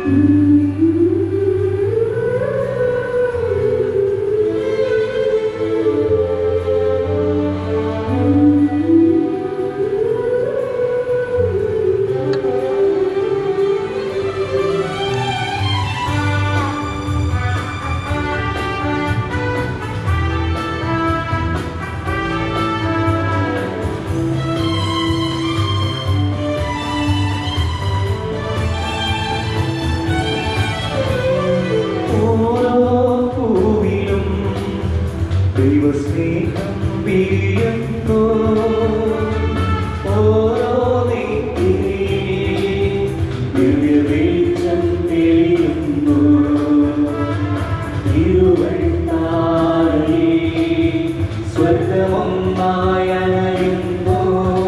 ഓരോ പൂവിലും ദൈവസ്നേഹം വിരിയുന്നു ഓരോ നെയ്ത്തിലെ ദിവ്യ വെളിച്ചം തെളിയുന്നു തിരുവഴിത്താരേ സ്വർഗമൊന്നായി അണയുന്നു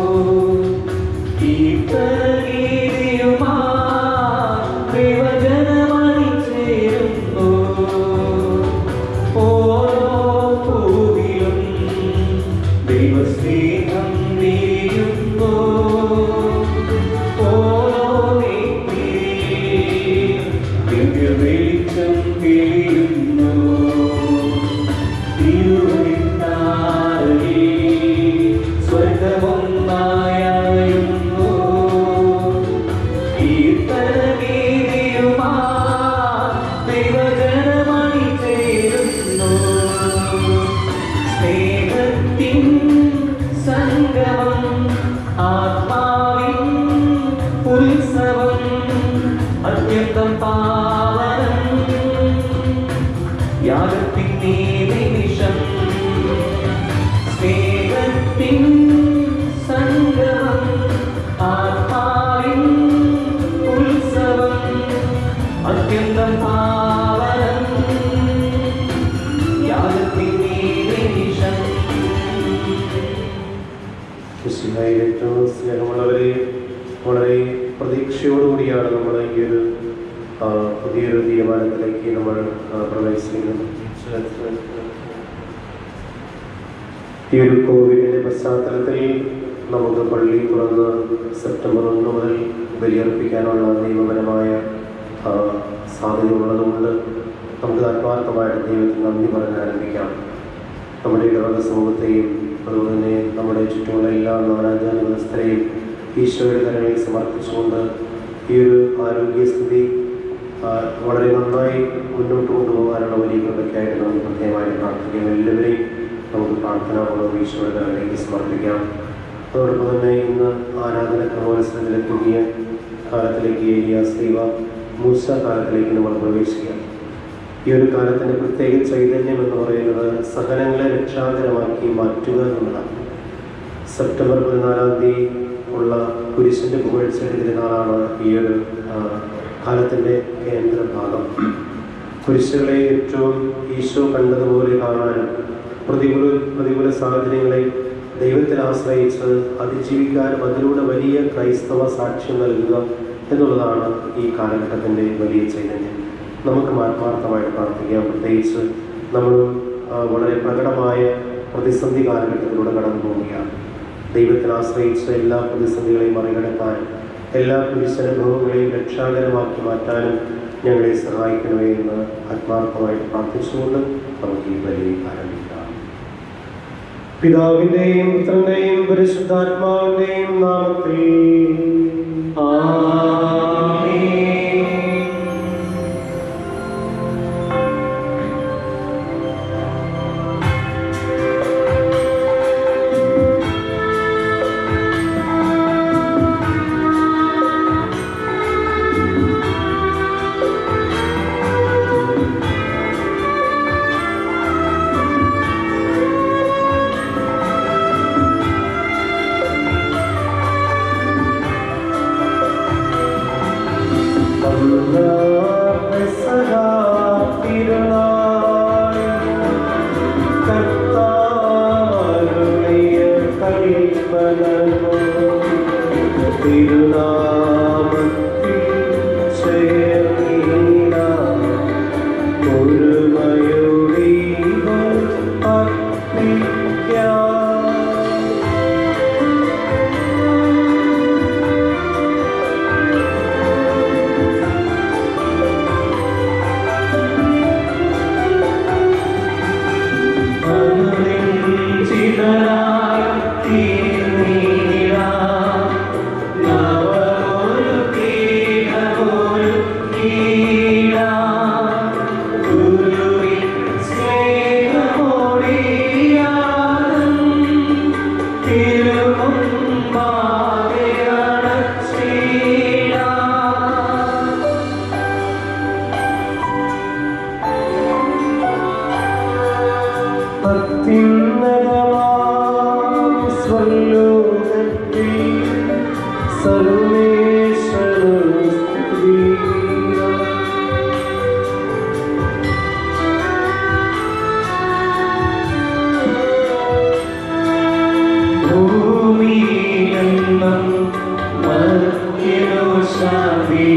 കീർത്തനഗീതിയുമാ ദൈവജനമണി ചേരുന്നു ഓരോ പൂവിലും ദൈവസ്നേഹം നീയുന്നു ഓരോ നെയ്ത്തിലും ദിവ്യ വെളിച്ചം തെളിയുന്നു തിരുവഴിത്താരേ സ്വർഗമൊന്നായുന്നു കീർത്തനഗീതിയുമാ ദൈവജനമണി ചേരുന്നു സ്നേഹത്തിൻ സംഗമം ആത്മാവിൻ ഉത്സവം അത്യന്തം പാവനം യാഗത്തിൻ നീ നിമിഷം സ്നേഹത്തിൻ സംഗമം ആത്മാവിൻ ഉത്സവം അത്യന്തം പാവനം യാഗത്തിൻ നീ നിമിഷം ക്രിസ്തുവിനായി ഏറ്റവും സ്നേഹമുള്ളവരെ വളരെ പ്രതീക്ഷയോടുകൂടിയാണ് നമ്മൾ ഈ ഒരു ആ, പുതിയൊരു തീരുമാനത്തിലേക്ക് നമ്മൾ ആ, പ്രവേശിക്കുന്നത് ഈ ഒരു കോവിഡിന്റെ പശ്ചാത്തലത്തിൽ നമുക്ക് പള്ളി തുറന്ന് സെപ്റ്റംബർ ഒന്ന് മുതൽ ബലിയർപ്പിക്കാനുള്ള നിയമപരമായ ആ, സാധ്യതയുള്ളതുകൊണ്ട് നമുക്ക് ആത്മാർത്ഥമായിട്ട് ദൈവത്തിന് നന്ദി പറഞ്ഞ് ആരംഭിക്കാം നമ്മുടെ ഇടവക സമൂഹത്തെയും അതുപോലെ തന്നെ നമ്മുടെ ചുറ്റുമുള്ള എല്ലാ നാനാജാതി വ്യവസ്ഥരെയും ഈശോയുടെ കരങ്ങളിൽ സമർപ്പിച്ചുകൊണ്ട് ഈ ഒരു ആരോഗ്യസ്ഥിതി ആ, വളരെ നന്നായി മുന്നോട്ട് കൊണ്ടുപോകാനുള്ള വലിയ കൃപയ്ക്കായിട്ട് നമുക്ക് പ്രത്യേകമായി പ്രാർത്ഥിക്കാം എല്ലാവരെയും നമുക്ക് പ്രാർത്ഥനാപൂർവ്വം ഈശോയുടെ കരങ്ങളിലേക്ക് സമർപ്പിക്കാം അതോടൊപ്പം തന്നെ ഇന്ന് ആരാധന ക്രമോത്സവത്തിലെ പുതിയ കാലത്തിലേക്ക് ഏരിയ സേവ മൂസ കാലത്തിലേക്ക് നമ്മൾ പ്രവേശിക്കാം ഈ ഒരു കാലത്തിന്റെ പ്രത്യേക ചൈതന്യം എന്ന് പറയുന്നത് സഹനങ്ങളെ രക്ഷാകരമാക്കി മാറ്റുക എന്നുള്ളതാണ് സെപ്റ്റംബർ പതിനാലാം തീയതി ഉള്ള കുരിശിന്റെ പുകഴ്ചയുടെ തിരുനാളാണ് ഈ ഒരു ആ, കാലത്തിന്റെ കേന്ദ്ര ഭാഗം കുരിശുകളെ ഏറ്റവും ഈശോ കണ്ടതുപോലെ കാണാനും പ്രതികൂല പ്രതികൂല സാഹചര്യങ്ങളെ ദൈവത്തിൽ ആശ്രയിച്ച് അതിജീവിക്കാനും അതിലൂടെ വലിയ ക്രൈസ്തവ സാക്ഷ്യം നൽകുക എന്നുള്ളതാണ് ഈ കാലഘട്ടത്തിന്റെ വലിയ ചൈതന്യം നമുക്ക് ആത്മാർത്ഥമായിട്ട് പ്രാർത്ഥിക്കാം പ്രത്യേകിച്ച് നമ്മൾ ആ, വളരെ പ്രകടമായ പ്രതിസന്ധി കാലഘട്ടത്തിലൂടെ കടന്നു പോവുകയാണ് ദൈവത്തിൽ ആശ്രയിച്ച് എല്ലാ പ്രതിസന്ധികളെയും മറികടക്കാനും എല്ലാ കുരിശനുഭവങ്ങളെയും രക്ഷാകരമാക്കി മാറ്റാനും ഞങ്ങളെ സഹായിക്കണമേ എന്ന് ആത്മാർത്ഥമായിട്ട് പ്രാർത്ഥിച്ചുകൊണ്ട് നമുക്ക് ഈ ബലി ആരംഭിക്കാം പിതാവിന്റെയും പുത്രന്റെയും പരിശുദ്ധാത്മാവിന്റെയും നാമത്തിൽ ും ഭൂമിയിലെന്നും മർത്യനു ശാന്തി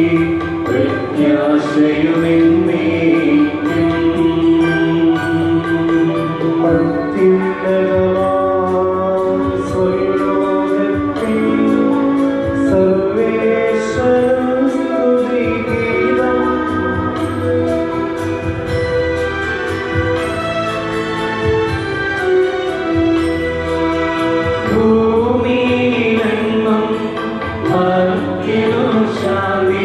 പ്രത്യാശയുമെന്നേക്കും ഭൂമിയിലെങ്ങും മർത്യനു ശാന്തി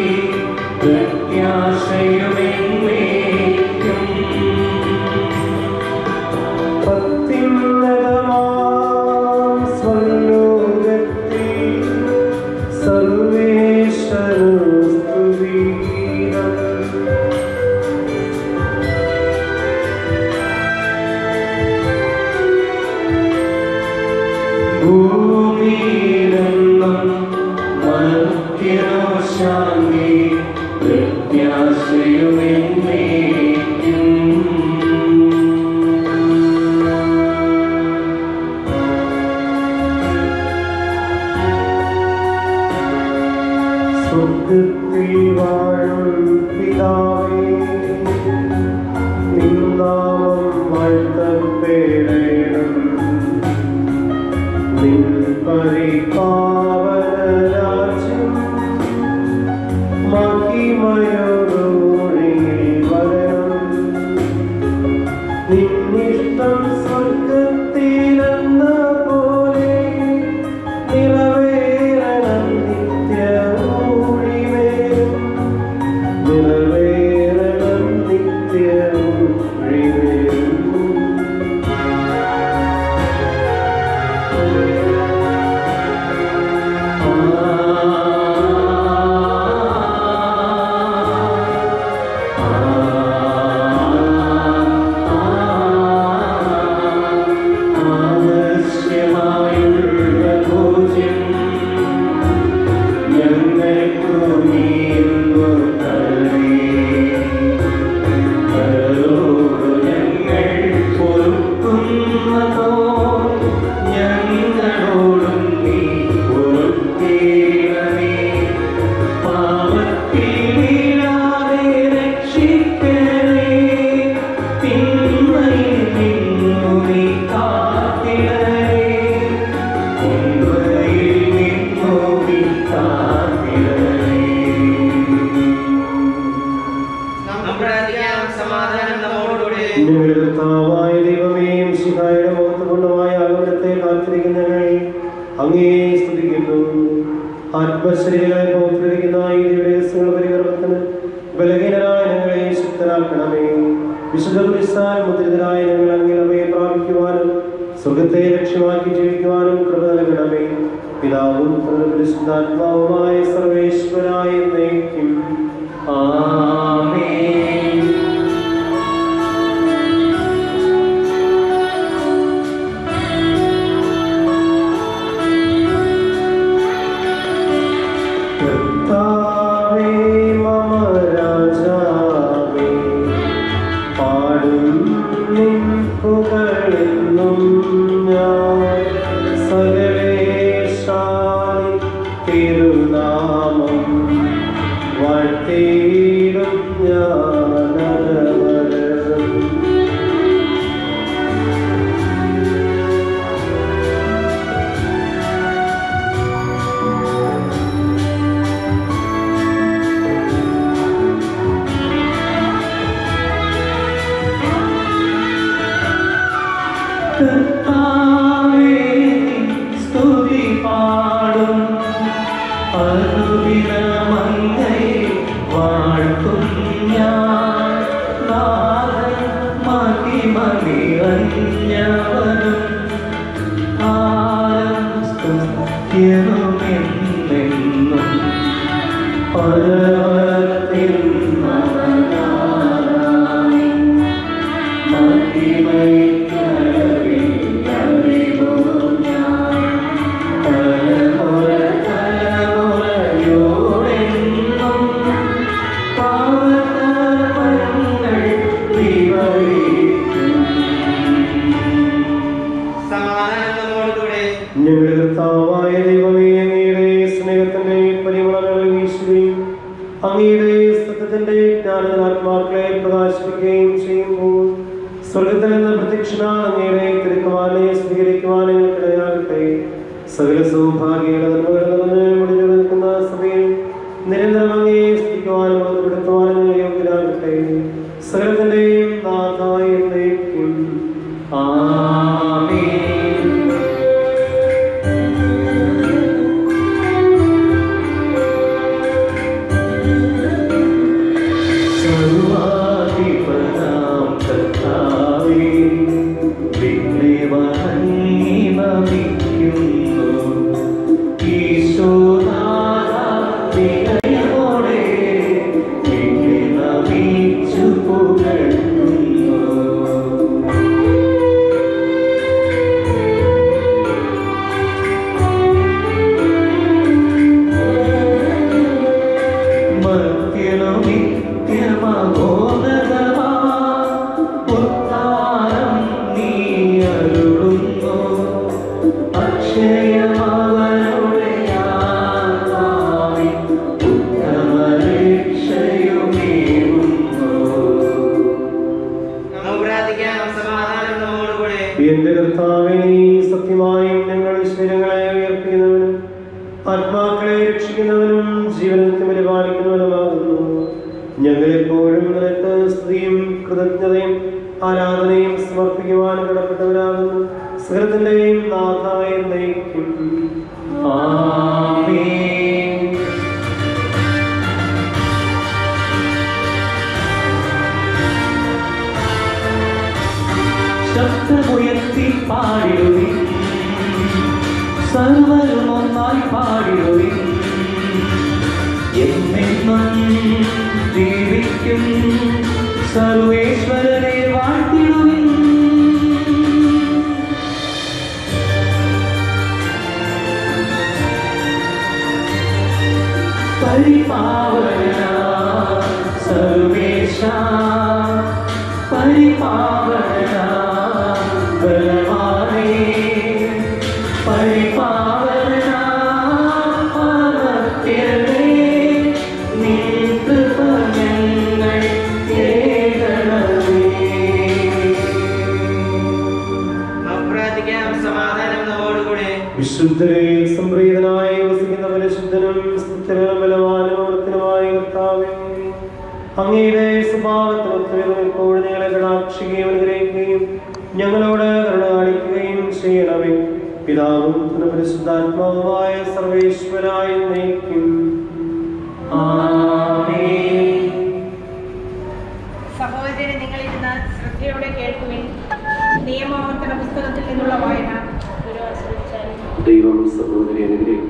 പ്രത്യാശയുമെന്നേക്കും ഭൂമിയിലെന്നും മർത്യനു ശാന്തി പ്രത്യാശയുമെന്നേക്കും സ്വർഗത്തിൽ വാഴും പിതാവേ നിന്നാമം വാഴ്ത്തപ്പെടേണം നിൻ പരിപാവന രാജ്യം മഹിമയോടുകൂടി വരണം നിന്നിഷ്ടം സ്വർഗത്തിലെന്ന പോലെ നിറവേറണം നിത്യഊഴിവേരും നിറവേറണം നിത്യഊഴിവേരും ആവശ്യമായുള്ള ഭോജ്യം ഞങ്ങൾക്കു നീങ്ങു തരണേ. കരോട് ഞങ്ങൾ പൊറുക്കുന്നതോർ ഞങ്ങളോടും നീ പൊറുക്കേണമേ. പാപത്തിൽ വീഴാതെ രക്ഷിക്കണേ. തിന്മയിൽ നിന്നു നീ കാത്തിടണേ. തിന്മയിൽ നിന്നു നീ കാത്തിടണേ. നമ്മുടെ അധികാരം സമാധാനം നമ്മോടുകൂടെ ഞങ്ങളുടെ കർത്താവായ ദൈവമേയും ശിഹായുടെ മഹത്വപൂർണ്ണമായ ആഗമനത്തെ കാത്തിരിക്കുന്ന ഞങ്ങൾ അങ്ങേ സ്തുതിക്കുന്നു ആത്മശരീരങ്ങളെ പൗത്രിക്കുന്ന ഈ ദിവസങ്ങളുടെ പരികർമ്മത്തിന് ബലഹീനരായ ഞങ്ങളെ ശക്തരാക്കണമേ വിശുദ്ധ ക്രിസ്താൽ മുദ്രിതരായ ഞങ്ങൾ അങ്ങനെ അവയെ പ്രാപിക്കുവാനും സ്വർഗത്തെ ലക്ഷ്യമാക്കി ജീവിക്കുവാനും കൃപ നൽകണമേ പിതാവും പുത്രനും പരിശുദ്ധാത്മാവുമായ സർവേശ്വരായ നയിക്കും ആമേൻ കർത്താവേ മമ രാജാവേ പാടും നിൻ പുകഴെന്നും ഞാൻ സകലേശായി തിരുനാമം വാഴ്ത്തിയിടും ഞാനവരം കർത്താവേ, സ്തുതി പാടും അനുദിനമങ്ങയെ വാഴ്ത്തും ഞാൻ നാഥൻ മഹിമ നിറഞ്ഞവനും കാലം സ്തുത്യനുമെന്നെന്നും പരവത്തിൻ മകനായി മഹിമയ്ക്കറിവിൽ അറിവോ ഞാൻ തലമുറ തലമുറ സ്വർഗത്തിൽ നിന്ന് പ്രത്യക്ഷനാണ് അങ്ങയുടെ തിരുക്കുവാനെ സ്വീകരിക്കുവാൻ ഞങ്ങൾക്കിടയാകട്ടെ സകല സൗഭാഗ്യങ്ങളുടെ നന്മകൾ നിറഞ്ഞ് മുടിഞ്ഞു നിൽക്കുന്ന സഭയിൽ നിരന്തരം അങ്ങയെ സ്തുതിക്കുവാനും ബോധപ്പെടുത്തുവാനും ഞങ്ങൾ യോഗ്യരാകട്ടെ സകലത്തിന്റെയും നാഥായ എന്നേക്കും ആമേൻ സർവാധിപനാം കർത്താവേ, നിന്നെ വണങ്ങി നമിക്കുന്നു. ഈശോനാഥാ, വിനയമോടെ നിന്നെ നമിച്ചു പുകഴ്ത്തുന്നു. മർത്യനു നിത്യമഹോന്നതമാ ഉദ്ധാരം നീ അരുളുന്നു. അക്ഷയമവനുടെ ആത്മാവിൽ ഉത്തമരക്ഷയുമേകുന്നു. നമുക്ക് പ്രാർത്ഥിക്കാം സമാധാനം നമ്മോടുകൂടെ എന്റെ കർത്താവേ നീ സത്യമായും ഞങ്ങൾ ശരീരങ്ങളെ ഉയർപ്പിക്കുന്നവനും ആത്മാക്കളെ രക്ഷിക്കുന്നവനും ജീവനത്തെ പരിപാലിക്കുന്നവനുമാകുന്നു ഞങ്ങളെപ്പോഴും നിനക്ക് സ്തുതിയും കൃതജ്ഞതയും ആരാധനയും സമർപ്പിക്കുവാൻ കടപ്പെട്ടവരാകുന്നു സകലത്തിന്റെയും നാഥായ നയിക്കും ആമേൻ ശബ്ദമുയർത്തി പാടിടുവിൻ സർവരും ഒന്നായി പാടിടുവിൻ എന്നെന്നും ജീവിക്കും സർവേശ്വരനെ വാഴ്ത്തിടുവിൻ പരിപാവന സർവേശ പരിപാവന ബലവാനേ പരിപാവന പാർവത്യനേ നിൻ കൃപ ഞങ്ങൾ കേൾക്കണമേ നമുക്ക് പ്രാർത്ഥിക്കാം സമാധാനം നമ്മോടുകൂടെ വിശുദ്ധരെ സംപ്രീതനായി വസിക്കുന്ന പരിശുദ്ധനും സ്ഥിരനും ബലവാനും അമൃതനുമായ കർത്താവേ അങ്ങയുടെ സ്വഭാവത്തിനൊത്തുവരും എപ്പോഴും ഞങ്ങളെ കടാക്ഷിക്കുകയും അനുഗ്രഹിക്കുകയും ഞങ്ങളോട് കരുണ കാണിക്കുകയും ചെയ്യണമേ പിതാവും പുത്രനും പരിശുദ്ധാത്മാവുമായ സർവേശ്വരായ നയിക്കും ആമേൻ സഹോദരനെ നിങ്ങളിരുന്ന് ശ്രദ്ധയോടെ കേൾക്കുവിൻ നിയമാവർത്തന പുസ്തകത്തിൽ നിന്നുള്ള വായന ഗുരു ആസ്വദിച്ചാലും ദൈവം സഹോദരി അനുഗ്രഹിക്കട്ടെ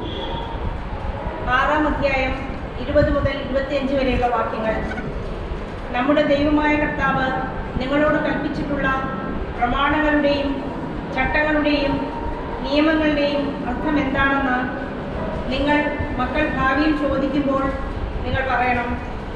ആറാം അധ്യായം ഇരുപത് മുതൽ ഇരുപത്തിയഞ്ച് വരെയുള്ള വാക്യങ്ങൾ നമ്മുടെ ദൈവമായ കർത്താവ് നിങ്ങളോട് കൽപ്പിച്ചിട്ടുള്ള പ്രമാണങ്ങളുടെയും ചട്ടങ്ങളുടെയും നിയമങ്ങളുടെയും അർത്ഥം എന്താണെന്ന് നിങ്ങൾ മക്കൾ ഭാവിയിൽ ചോദിക്കുമ്പോൾ നിങ്ങൾ പറയണം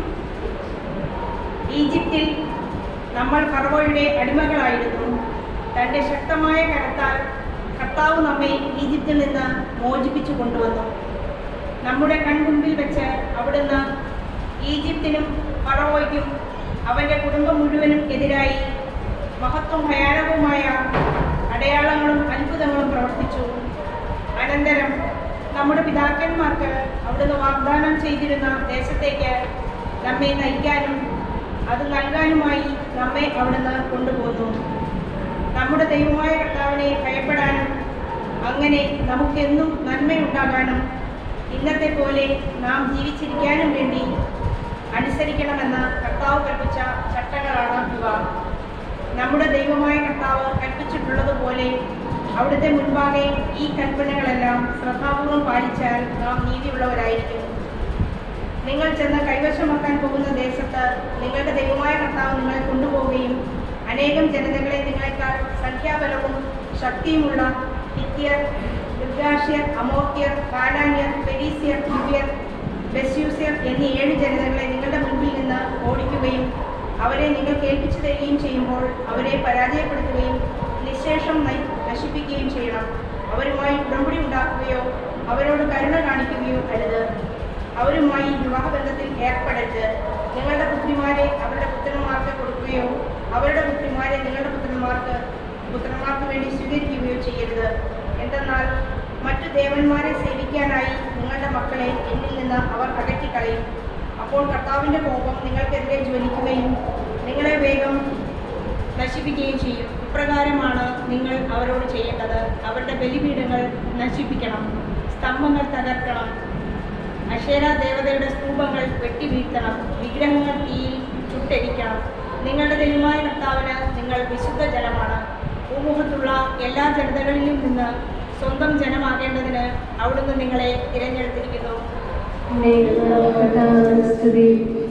ഈജിപ്തിൽ നമ്മൾ ഫറവോയുടെ അടിമകളായിരുന്നു തൻ്റെ ശക്തമായ കരത്താൽ കർത്താവ് നമ്മെ ഈജിപ്തിൽ നിന്ന് മോചിപ്പിച്ചു കൊണ്ടുവന്നു നമ്മുടെ കൺമുമ്പിൽ വെച്ച് അവിടുന്ന് ഈജിപ്തിനും ഫറവോയ്ക്കും അവൻ്റെ കുടുംബം മുഴുവനും എതിരായി മഹത്വം ഭയാനകവുമായ അടയാളങ്ങളും അത്ഭുതങ്ങളും പ്രവർത്തിച്ചു അനന്തരം നമ്മുടെ പിതാക്കന്മാർക്ക് അവിടുന്ന് വാഗ്ദാനം ചെയ്തിരുന്ന ദേശത്തേക്ക് നമ്മെ നയിക്കാനും അത് നൽകാനുമായി നമ്മെ അവിടുന്ന് കൊണ്ടുപോന്നു നമ്മുടെ ദൈവമായ കർത്താവിനെ ഭയപ്പെടാനും അങ്ങനെ നമുക്കെന്നും നന്മയുണ്ടാകാനും ഇന്നത്തെ പോലെ നാം ജീവിച്ചിരിക്കാനും വേണ്ടി അനുസരിക്കണമെന്ന് കർത്താവ് കൽപ്പിച്ച ചട്ടങ്ങളാണ് ഇവ നമ്മുടെ ദൈവമായ കർത്താവ് കൽപ്പിച്ചിട്ടുള്ളതുപോലെ അവിടുത്തെ മുൻപാകെ ഈ കൽപ്പനകളെല്ലാം ശ്രദ്ധാപൂർവം പാലിച്ചാൽ നാം നീതിയുള്ളവരായിരിക്കും നിങ്ങൾ ചെന്ന് കൈവശമാക്കാൻ പോകുന്ന ദേശത്ത് നിങ്ങളുടെ ദൈവമായ കർത്താവ് നിങ്ങളെ കൊണ്ടുപോവുകയും അനേകം ജനതകളെ നിങ്ങളെക്കാൾ സംഖ്യാബലവും ശക്തിയുമുള്ള ഹിത്യർ ഗിർഗാഷ്യർ അമോത്യർ കാനാന്യർ പെരീസ്യർ ദിവ്യർ ബെസ്യൂസ്യർ എന്നീ ഏഴ് ജനതകളെ നിങ്ങളുടെ മുൻപിൽ നിന്ന് ഓടിക്കുകയും അവരെ നിങ്ങൾ കേൾപ്പിച്ചു തരികയും ചെയ്യുമ്പോൾ അവരെ പരാജയപ്പെടുത്തുകയും നിശേഷം നയി- നശിപ്പിക്കുകയും ചെയ്യണം അവരുമായി ഉടമ്പടി ഉണ്ടാക്കുകയോ അവരോട് കരുണ കാണിക്കുകയോ അരുത് അവരുമായി വിവാഹബന്ധത്തിൽ ഏർപ്പെടരുത് നിങ്ങളുടെ പുത്രിമാരെ അവരുടെ പുത്രന്മാർക്ക് കൊടുക്കുകയോ അവരുടെ പുത്രിമാരെ നിങ്ങളുടെ പുത്രന്മാർക്ക് പുത്രന്മാർക്ക് വേണ്ടി സ്വീകരിക്കുകയോ ചെയ്യരുത് എന്തെന്നാൽ മറ്റു ദേവന്മാരെ സേവിക്കാനായി നിങ്ങളുടെ മക്കളെ എന്നിൽ നിന്ന് അവർ അകറ്റിക്കളയും അപ്പോൾ കർത്താവിൻ്റെ കോപം നിങ്ങൾക്കെതിരെ ജ്വലിക്കുകയും നിങ്ങളെ വേഗം നശിപ്പിക്കുകയും ചെയ്യും ഇപ്രകാരമാണ് നിങ്ങൾ അവരോട് ചെയ്യേണ്ടത് അവരുടെ ബലിപീഠങ്ങൾ നശിപ്പിക്കണം സ്തംഭങ്ങൾ തകർക്കണം അക്ഷേര ദേവതയുടെ സ്തൂപങ്ങൾ വെട്ടിവീഴ്ത്തണം വിഗ്രഹങ്ങൾ തീയിൽ ചുട്ടരിക്കണം നിങ്ങളുടെ ദൈവമായ കർത്താവിന് നിങ്ങൾ വിശുദ്ധ ജനമാണ് ഭൂമുഖത്തുള്ള എല്ലാ ജനതകളിലും നിന്ന് സ്വന്തം ജനമാകേണ്ടതിന് അവിടുന്ന് നിങ്ങളെ തിരഞ്ഞെടുത്തിരിക്കുന്നു സ്തുതി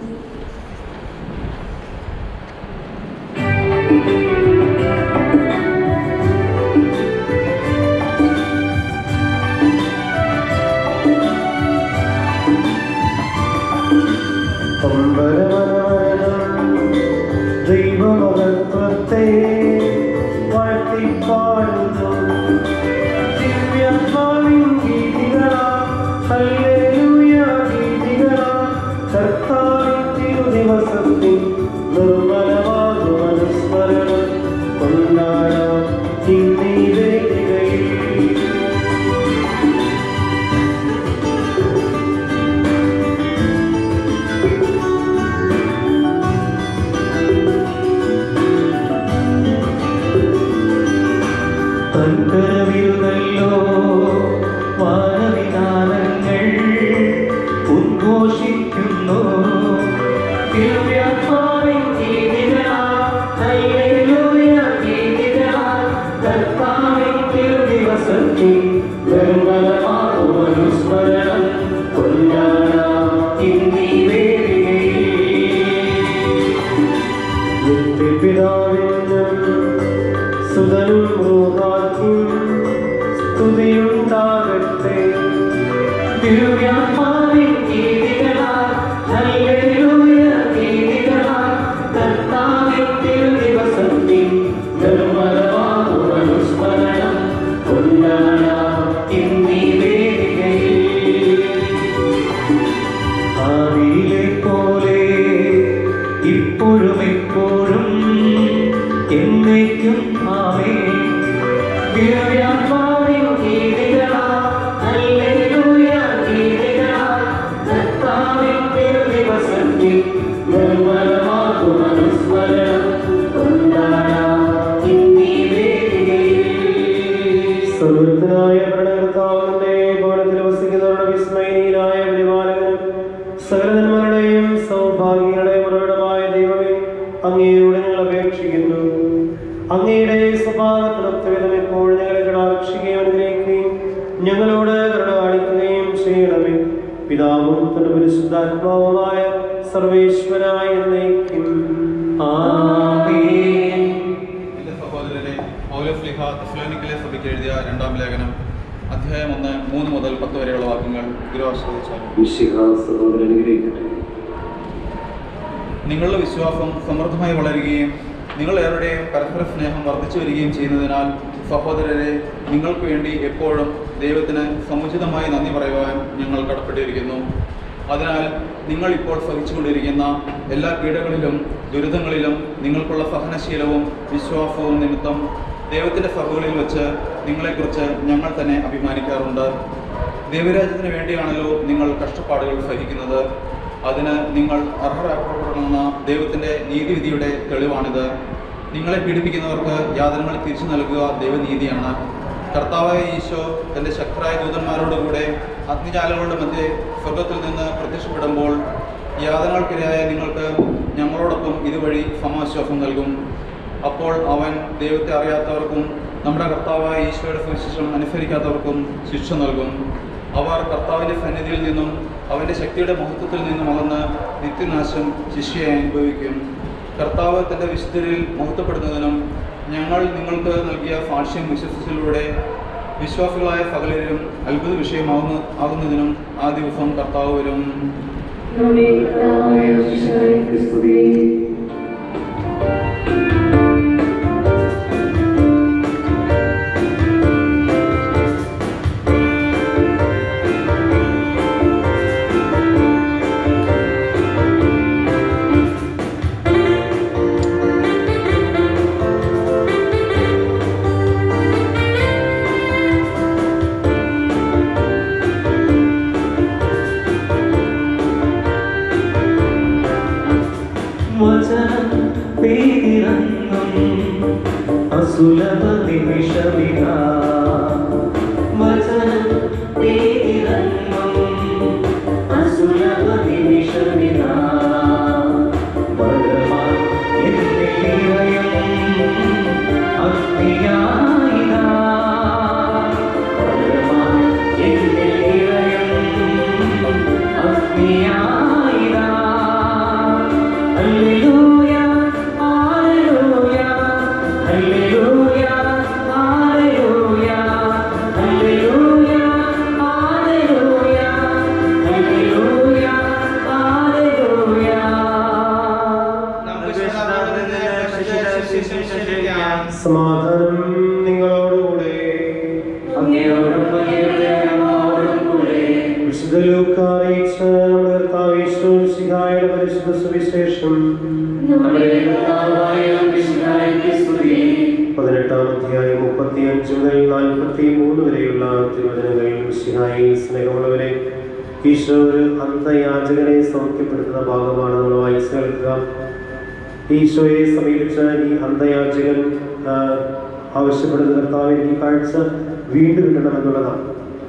ദൈവമഹത്വത്തെ വാഴ്ത്തിപ്പാടുന്നു ദിവ്യാത്മാവിൻ ഗീതികളാം ഹല്ലേലൂയ ഗീതികളാം കർത്താവിൻ തിരുദിവസത്തിൽ നിർമ്മലമാകും അനുസ്മരണം കൊണ്ടാടാം ഇന്നീ വേദികയിൽ തങ്കരവിരുതല്ലോ വാനവിധാനങ്ങൾ ഉദ്ഘോഷിക്കുന്നു ദിവ്യാത്മാവിൻ ഗീതികളാൽ, ഹല്ലേലൂയ ഗീതികളാൽ, കർത്താവിൻ തിരുദിവസത്തിൽ നിർമ്മലമാകും അനുസ്മരണം കൊണ്ടാടാം ഇന്നീ വേദികയിൽ. നിത്യപിതാവിനും സുതനും റൂഹാക്കും സ്തുതിയുണ്ടാകട്ടെ ദിവ്യാത്മാവിൻ ഗീതികളാൽ ഹല്ലേലൂയ ഗീതികളാൽ കർത്താവിൻ തിരുദിവസത്തിൽ നിർമ്മലമാകും അനുസ്മരണം കൊണ്ടാടാം ഇന്നീ വേദികയിൽ ആദിയിലെ പോലെ ഇപ്പോഴും എപ്പോഴും എന്നേക്കും ആമേ ദിവ്യാത്മാവിൻ ഗീതികളാൽ, ഹല്ലേലൂയ ഗീതികളാൽ, കർത്താവിൻ തിരുദിവസത്തിൽ നിർമ്മലമാകും അനുസ്മരണം കൊണ്ടാടാം ഇന്നീ വേദികയിൽ. സർവ്വജ്ഞനായ ഭരണകർത്താവിന്റെ ഭവനത്തിൽ വസിക്കുന്നവരുടെ വിസ്മയനീയനായ പരിപാലകനും സകലന്മാരുടെയും സൗഭാഗ്യങ്ങളുടെയും ഉറവിടമായ ദൈവമേ അങ്ങയോട് ഞങ്ങൾ അപേക്ഷിക്കുന്നു അങ്ങയുടെ സ്വഭാവത്തിനൊത്തവിധം എപ്പോഴും ഞങ്ങളെ കടാക്ഷിക്കുകയും അനുഗ്രഹിക്കുകയും ഞങ്ങളോട് കരുണ കാണിക്കുകയും ചെയ്യണമേ പിതാവും തന്റെ പരിശുദ്ധാത്മാവുമായ സർവേശ്വരായ എന്നേക്കും ആമേൻ എന്റെ സഹോദരരെ പൗലോസ്ലിഹ തെസ്സലോനിക്കലെ സഭയ്ക്ക് എഴുതിയ രണ്ടാം ലേഖനം അധ്യായം ഒന്ന് മൂന്ന് മുതൽ പത്ത് വരെയുള്ള വാക്യങ്ങൾ ഗുരു ആശ്രയിച്ചാലും മിശിഹ സഹോദരൻ അനുഗ്രഹിക്കട്ടെ നിങ്ങളുടെ വിശ്വാസം സമൃദ്ധമായി വളരുകയും നിങ്ങൾ ഏവരുടെയും പരസ്പര സ്നേഹം വർദ്ധിച്ചു വരികയും ചെയ്യുന്നതിനാൽ സഹോദരരെ നിങ്ങൾക്ക് വേണ്ടി എപ്പോഴും ദൈവത്തിന് സമുചിതമായി നന്ദി പറയുവാൻ ഞങ്ങൾ കടപ്പെട്ടിരിക്കുന്നു അതിനാൽ നിങ്ങൾ ഇപ്പോൾ സഹിച്ചുകൊണ്ടിരിക്കുന്ന എല്ലാ പീഡകളിലും ദുരിതങ്ങളിലും നിങ്ങൾക്കുള്ള സഹനശീലവും വിശ്വാസവും നിമിത്തം ദൈവത്തിൻ്റെ സഭകളിൽ വെച്ച് നിങ്ങളെക്കുറിച്ച് ഞങ്ങൾ തന്നെ അഭിമാനിക്കാറുണ്ട് ദൈവരാജ്യത്തിന് വേണ്ടിയാണല്ലോ നിങ്ങൾ കഷ്ടപ്പാടുകൾ സഹിക്കുന്നത് അതിന് നിങ്ങൾ അർഹരാക്കപ്പെടുന്ന ദൈവത്തിൻ്റെ നീതിവിധിയുടെ തെളിവാണിത് നിങ്ങളെ പീഡിപ്പിക്കുന്നവർക്ക് യാതനകൾ തിരിച്ചു നൽകുക ദൈവനീതിയാണ് കർത്താവായ ഈശോ തൻ്റെ ശക്തരായ ദൂതന്മാരോടുകൂടെ അഗ്നിജാലങ്ങളുടെ മധ്യേ സ്വർഗത്തിൽ നിന്ന് പ്രത്യക്ഷപ്പെടുമ്പോൾ യാതനകൾക്കിരയായ നിങ്ങൾക്ക് ഞങ്ങളോടൊപ്പം ഇതുവഴി സമാശ്വാസം നൽകും അപ്പോൾ അവൻ ദൈവത്തെ അറിയാത്തവർക്കും നമ്മുടെ കർത്താവായ ഈശോയുടെ സുവിശേഷം അനുസരിക്കാത്തവർക്കും ശിക്ഷ നൽകും അവർ കർത്താവിൻ്റെ സന്നിധിയിൽ നിന്നും അവൻ്റെ ശക്തിയുടെ മഹത്വത്തിൽ നിന്നും അകന്ന് നിത്യനാശം ശിക്ഷയെ അനുഭവിക്കും കർത്താവ് തൻ്റെ വിശുദ്ധരിൽ മഹത്വപ്പെടുന്നതിനും ഞങ്ങൾ നിങ്ങൾക്ക് നൽകിയ സാക്ഷ്യം വിശ്വസിച്ചതിലൂടെ വിശ്വാസികളായ സകലരും അത്ഭുത വിഷയമാകുന്ന ആകുന്നതിനും ആ ദിവസം കർത്താവ് വരും നമ്മുടെ കർത്താവായ ഈശോയെ സ്തുതി ും അസുലഭ നിമിഷമിതാ വചനം തേടിറങ്ങും അസുലഭ നിമിഷമിതാ വരമാ എന്റെ ഹൃദയം അഗ്നിയായിതാ വരമാ എന്റെ ഹൃദയം അഗ്നിയായിതാ ഹല്ലേലൂയ ഹല്ലേലൂയ ഹല്ലേലൂയ ഹല്ലേലൂയ ഹല്ലേലൂയ ഹല്ലേലൂയ ഹല്ലേലൂയ ഹല്ലേലൂയ നമുക്ക് ശ്രദ്ധാപൂർവ്വം നിന്ന് പരിശുദ്ധ സുവിശേഷം ശ്രവിക്കാം. സമാധാനം നിങ്ങളോടുകൂടെ അങ്ങയോടും അങ്ങയുടെ ആത്മാവോടും കൂടെ വിശുദ്ധ ലൂക്കായിച്ച നമ്മുടെ കർത്താവ് യേശു മിശിഹായുടെ പരിശുദ്ധ സുവിശേഷം നമ്മുടെ കർത്താവായ മിശിഹായ്ക്ക് സ്തുതി പതിനെട്ടാം അധ്യായം മുപ്പത്തി അഞ്ച് മുതൽ നാൽപ്പത്തി മൂന്ന് വരെയുള്ള തിരുവചനങ്ങളിൽ മിശിഹായിൽ സ്നേഹമുള്ളവരെ ഈശോ ഒരു അന്ധയാചകനെ സൗഖ്യപ്പെടുത്തുന്ന ഭാഗമാണ് നമ്മൾ വായിച്ചു കേൾക്കുക ഈശോയെ സമീപിച്ച ഈ അന്ധയാചകൻ ആ, ആവശ്യപ്പെടുന്ന കർത്താവ് ഈ കാഴ്ച വീണ്ടും കിട്ടണമെന്നുള്ളതാണ്